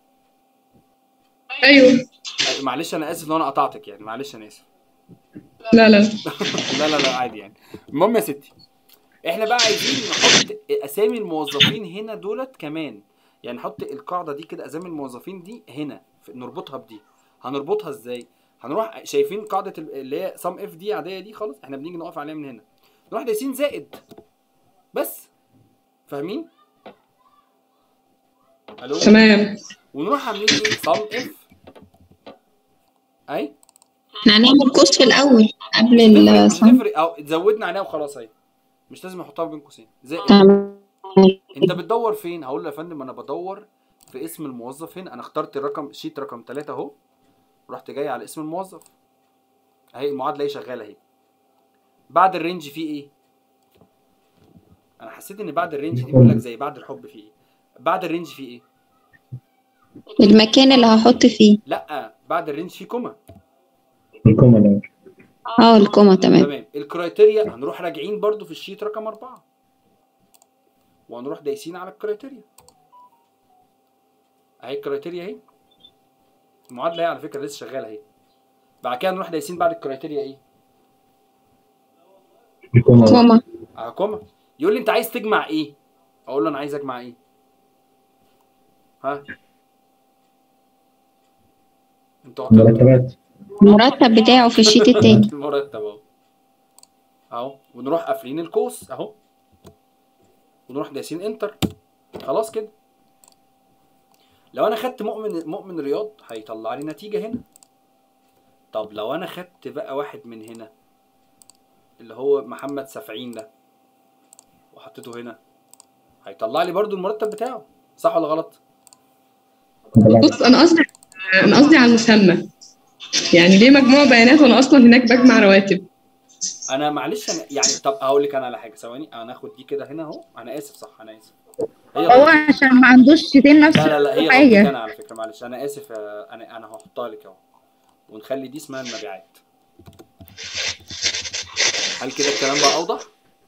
ايوه أه، معلش انا اسف لو انا قطعتك يعني معلش انا اسف لا لا لا لا لا عادي يعني المهم يا ستي احنا بقى عايزين نحط اسامي الموظفين هنا دولت كمان يعني نحط القاعده دي كده اسامي الموظفين دي هنا ف- نربطها بدي هنربطها ازاي هنروح شايفين قاعده ال- اللي هي سم اف دي عاديه دي خالص احنا بنيجي نقف عليها من هنا نروح دايسين زائد بس فاهمين الو تمام ونروح عاملين ايه سم اف اي احنا هنعمل قوس في الاول قبل مش ال تفرق او زودنا عليها وخلاص اهي مش لازم احطها بين قوسين زائد تمام انت بتدور فين هقول له يا فندم انا بدور في اسم الموظف هنا انا اخترت الرقم شيت رقم 3 اهو رحت جاي على اسم الموظف اهي المعادله اهي شغاله اهي بعد الرينج فيه ايه انا حسيت ان بعد الرينج دي بيقول لك زي بعد الحب فيه ايه بعد الرينج فيه ايه المكان اللي هحط فيه لا بعد الرينج فيه كوما الكومة الأول اه الكوما تمام تمام الكرايتيريا هنروح راجعين برضو في الشيت رقم أربعة وهنروح دايسين على الكرايتيريا اهي الكرايتيريا اهي المعادله اهي على فكره لسه شغاله اهي بعد كده نروح دايسين بعد الكرايتيريا ايه الكومة كوما اه كوما يقول لي انت عايز تجمع ايه اقول له انا عايز اجمع ايه ها انتوا اعترضتوا مرتبات المرتب بتاعه في الشيت التاني المرتب اهو اهو ونروح قافلين القوس اهو ونروح دايسين انتر خلاص كده لو انا خدت مؤمن مؤمن رياض هيطلع لي نتيجه هنا طب لو انا خدت بقى واحد من هنا اللي هو محمد سفعين ده وحطيته هنا هيطلع لي برضو المرتب بتاعه صح ولا غلط بص انا قصدي انا قصدي على المسمى يعني ليه مجموع بيانات وانا اصلا هناك بجمع رواتب انا معلش انا يعني طب هقول لك انا على حاجه ثواني انا هاخد دي كده هنا اهو انا اسف صح انا اسف هي هو غلطتي. عشان ما عندوش شيتين نفس لا لا لا هي غلطتي حاجة انا على فكره معلش انا اسف آه، انا انا هحطها لك اهو ونخلي دي اسمها المبيعات هل كده الكلام بقى اوضح؟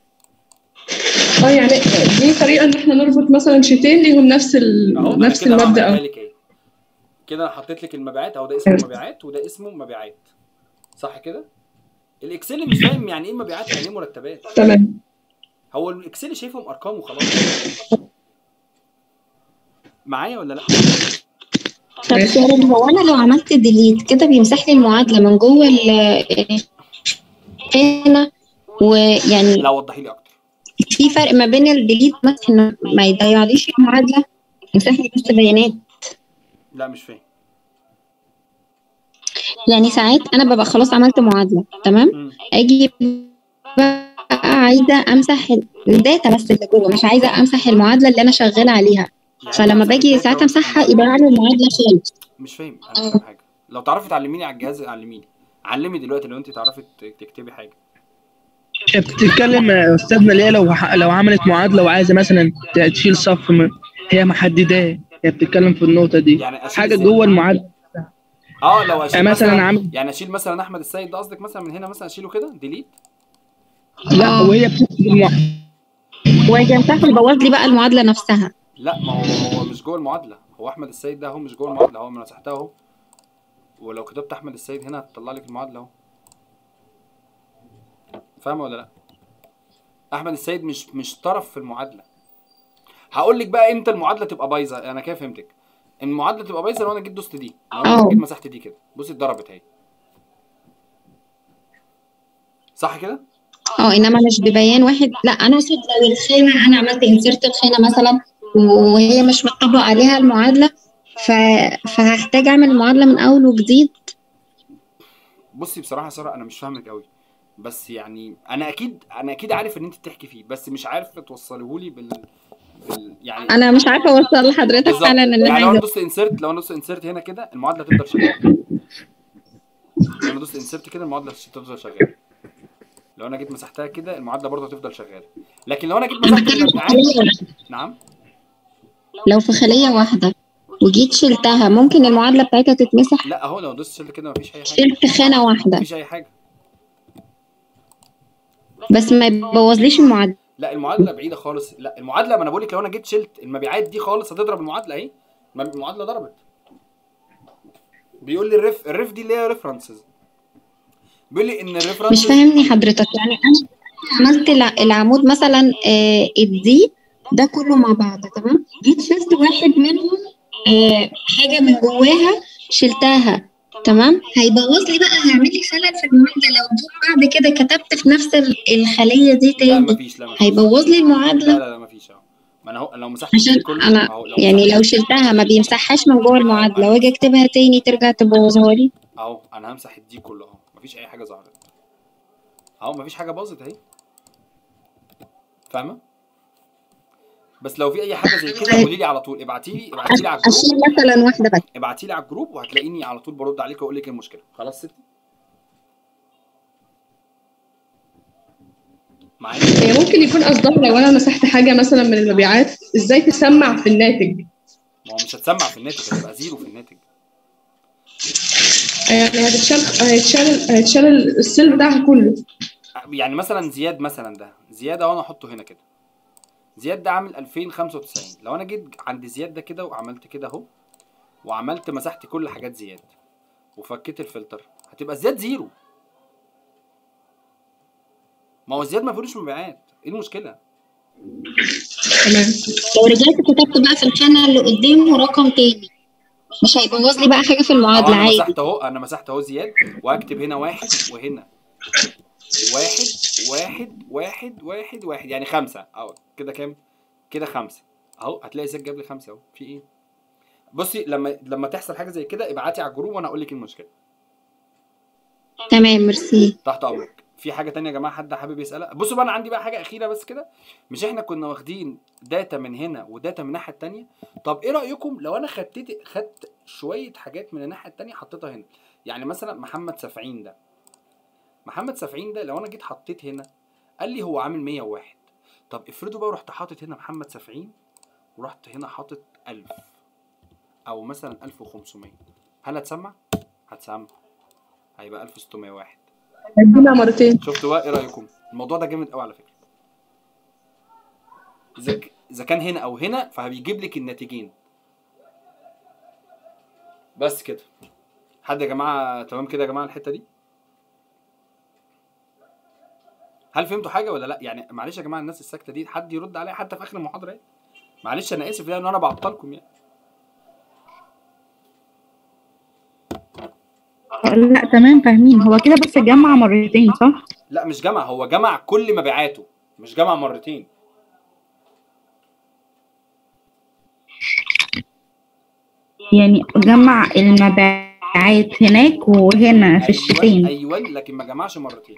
اه يعني دي طريقه ان احنا نربط مثلا شيتين ليهم نفس ال... اهو أنا نفس كده المبدا بعملها اه لك اهي كده انا حطيت لك المبيعات اهو ده اسمه مبيعات وده اسمه مبيعات صح كده؟ الاكسل مش فاهم يعني ايه مبيعات يعني ايه مرتبات تمام هو الاكسل شايفهم ارقام وخلاص معايا ولا لا؟ طب سؤال هو انا لو عملت ديليت كده بيمسح لي المعادله من جوه ال هنا ويعني لا وضحي لي اكتر في فرق ما بين الديليت مثلا إنه ما يضيعليش المعادله يمسح لي بس بيانات لا مش فاهم يعني ساعات انا ببقى خلاص عملت معادله تمام مم. اجي بقى عايزه امسح الداتا بس اللي جوه مش عايزه امسح المعادله اللي انا شغاله عليها يعني فلما مثلا باجي الداتا ساعات امسحها يبقى لي المعادله خالص مش فاهم انا مش فاهم حاجه لو تعرفي تعلميني على الجهاز علميني علمي دلوقتي لو انت تعرفي ت- تكتبي حاجه بتتكلم يا استاذنا اللي هي لو ح- لو عملت معادله وعايزه مثلا ت- تشيل صف م- هي محدداه هي بتتكلم في النقطه دي يعني أشيل حاجه إزاي؟ جوه المعادله اه لو اشيل يعني مثلا مثلا عامل- يعني اشيل مثلا احمد السيد ده قصدك مثلا من هنا مثلا اشيله كده ديليت لا وهي بتكتب المع- ويمسح يبوظ لي بقى المعادله نفسها لا ما هو هو مش جوه المعادله هو احمد السيد ده هو مش جوه المعادله هو مسحتها اهو ولو كتبت احمد السيد هنا هتطلع لك المعادله اهو فاهمه ولا لا احمد السيد مش مش طرف في المعادله هقول لك بقى امتى المعادله تبقى بايظه انا كده فهمتك المعادله تبقى بايظه لو انا جيت دوست دي لو انا اه. جيت مسحت دي كده بصي اتضربت اهي صح كده اه انما مش ببيان واحد لا انا اقصد لو الخانه انا عملت انسرت الخانه مثلا وهي مش مطبق عليها المعادله ف... فهحتاج اعمل المعادله من اول وجديد بصي بصراحه يا ساره انا مش فاهمك قوي بس يعني انا اكيد انا اكيد عارف ان انت بتحكي فيه بس مش عارف توصليه بال... بال... يعني انا مش عارفه اوصل لحضرتك بالظبط. فعلا اللي يعني انا لو انا عايزه دوست انسرت لو انا دوست انسرت هنا كده المعادله تفضل شغاله لو انا دوست انسرت كده المعادله تفضل شغاله لو انا جيت مسحتها كده المعادله برضه هتفضل شغاله لكن لو انا جيت مسحت المبيعات نعم لو في خليه واحده وجيت شلتها ممكن المعادله بتاعتها تتمسح لا اهو لو دوست شلت كده مفيش اي حاجه شلت خانه واحده مفيش اي حاجه بس ما يبوظليش المعادله لا المعادله بعيده خالص لا المعادله ما انا بقول لك لو انا جيت شلت المبيعات دي خالص هتضرب المعادله اهي ما المعادله ضربت بيقول لي الريف الريف دي اللي هي ريفرنسز بيقول لي ان مش الريفرنسز فاهمني حضرتك يعني انا عملت الع- العمود مثلا آه، الدي ده كله مع بعض تمام جيت شلت واحد منهم آه، حاجه من جواها شلتها تمام هيبوظ لي بقى هيعمل لي خلل في المعادله لو جيت بعد كده كتبت في نفس ال- الخليه دي لا تاني مفيش لا مفيش هيبوظ لي لا المعادله لا لا مفيش اهو ما انا اهو لو مسحت عشان دي كله انا اهو لو يعني مسحت لو شلتها ما بيمسحهاش من جوه المعادله واجي اكتبها تاني ترجع تبوظها لي اهو انا همسح الدي كله اهو مفيش اي حاجه ظهرت اهو مفيش حاجه باظت اهي فاهمه بس لو في اي حاجه زي كده قولي لي على طول ابعتي لي ابعتي لي على الجروب اشيل مثلا واحده بس ابعتي لي على الجروب وهتلاقيني على طول برد عليك واقول لك ايه المشكله خلاص ستي معايا هي ممكن يكون قصدها لو انا مسحت حاجه مثلا من المبيعات ازاي تسمع في الناتج ما هو مش هتسمع في الناتج هتبقى زيرو في الناتج يعني هتتشال هيتشال هيتشال السيل بتاعها كله يعني مثلا زياد مثلا ده زياد اهو انا احطه هنا كده زياد ده عامل 2095 لو انا جيت عند زياد ده كده وعملت كده اهو وعملت مسحت كل حاجات زياد وفكيت الفلتر هتبقى زياد زيرو ما هو زياد ما فيهوش مبيعات ايه المشكله تمام لو رجعت كتبت بقى في الخانه اللي قدامه رقم تاني مش هيبوظ لي بقى حاجه في أهو المعادله انا عادي مسحت اهو انا مسحت اهو زياد وهكتب هنا واحد وهنا واحد واحد واحد واحد واحد يعني خمسة اهو كده كام؟ كده خمسة اهو هتلاقي زياد جاب لي خمسة اهو في ايه؟ بصي لما لما تحصل حاجة زي كده ابعتي على الجروب وانا اقول لك المشكلة تمام ميرسي تحت امرك في حاجة تانية يا جماعة حد حابب يسألها بصوا بقى انا عندي بقى حاجة أخيرة بس كده مش احنا كنا واخدين داتا من هنا وداتا من الناحية التانية طب ايه رأيكم لو انا خدت خدت شوية حاجات من الناحية التانية حطيتها هنا يعني مثلا محمد سفعين ده محمد سفعين ده لو انا جيت حطيت هنا قال لي هو عامل 101 طب افرضوا بقى رحت حاطط هنا محمد سفعين ورحت هنا حاطط 1000 او مثلا 1500 هل هتسمع؟ هتسمع هيبقى 1601 هدينا مرتين شفتوا بقى ايه رايكم؟ الموضوع ده جامد قوي على فكره اذا ك- اذا كان هنا او هنا فبيجيب لك الناتجين بس كده حد يا جماعه تمام كده يا جماعه الحته دي هل فهمتوا حاجه ولا لا يعني معلش يا جماعه الناس الساكته دي حد يرد عليا حتى في اخر المحاضره ايه معلش انا اسف لان انا بعطلكم يعني لا تمام فاهمين هو كده بس جمع مرتين صح؟ لا مش جمع هو جمع كل مبيعاته مش جمع مرتين يعني جمع المبيعات هناك وهنا في الشتين ايوه ايوه لكن ما جمعش مرتين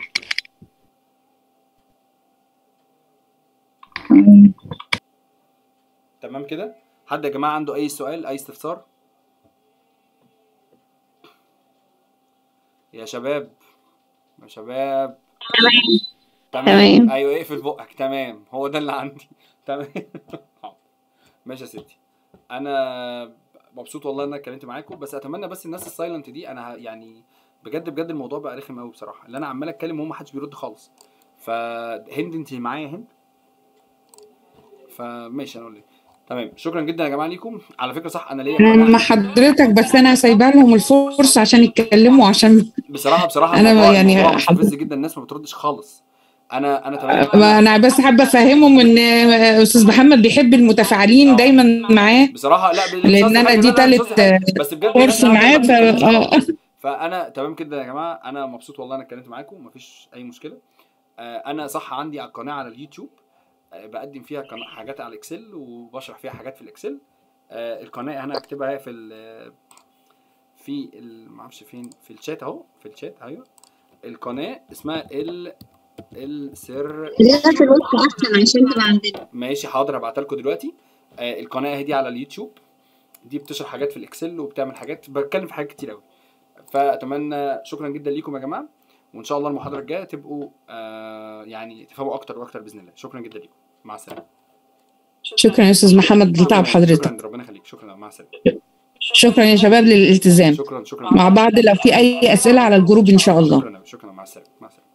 تمام كده حد يا جماعه عنده اي سؤال اي استفسار يا شباب يا شباب تمام تمام. ايوه اقفل بقك تمام هو ده اللي عندي تمام حاضر. ماشي يا ستي انا مبسوط والله ان انا اتكلمت معاكم بس اتمنى بس الناس السايلنت دي انا ه- يعني بجد بجد الموضوع بقى رخم قوي بصراحه اللي انا عمال اتكلم وهم محدش بيرد خالص فهند انت معايا هند فماشي انا اقول لك تمام شكرا جدا يا جماعه ليكم على فكره صح انا ليا انا قناة- مع حضرتك بس انا سايبه لهم الفرصه عشان يتكلموا عشان بصراحه بصراحه أنا الموضوع يعني الموضوع حضرتك- مستفز جدا الناس ما بتردش خالص انا انا تمام ما انا بس حابه افهمهم ان استاذ محمد بيحب المتفاعلين دايما معاه بصراحه لا ب- لان بس انا حاجة دي إن أنا تالت أستاذ- بس بجد كورس الناس معاه قاعدة ف ما بتتكلمش. آه. فانا تمام جدا يا جماعه انا مبسوط والله انا اتكلمت معاكم مفيش اي مشكله آه، انا صح عندي على القناه على اليوتيوب آه، بقدم فيها قناة- حاجات على الاكسل وبشرح فيها حاجات في الاكسل آه، القناه انا هكتبها في ال في ال- معرفش فين في الشات اهو في الشات ايوه القناه اسمها ال السر خليها في الوقت احسن عشان تبقى عندنا ماشي حاضر هبعتها لكم دلوقتي آه القناه اهي دي على اليوتيوب دي بتشرح حاجات في الاكسل وبتعمل حاجات بتكلم في حاجات كتير قوي فاتمنى شكرا جدا ليكم يا جماعه وان شاء الله المحاضره الجايه تبقوا آه يعني تفهموا اكتر واكتر باذن الله شكرا جدا ليكم مع السلامه شكرا يا استاذ محمد لتعب حضرتك شكرا ربنا يخليك شكرا مع السلامه شكرا يا شباب للالتزام شكرا شكرا مع بعض لو في اي اسئله على الجروب ان شاء الله شكرا شكرا مع السلامه مع السلامه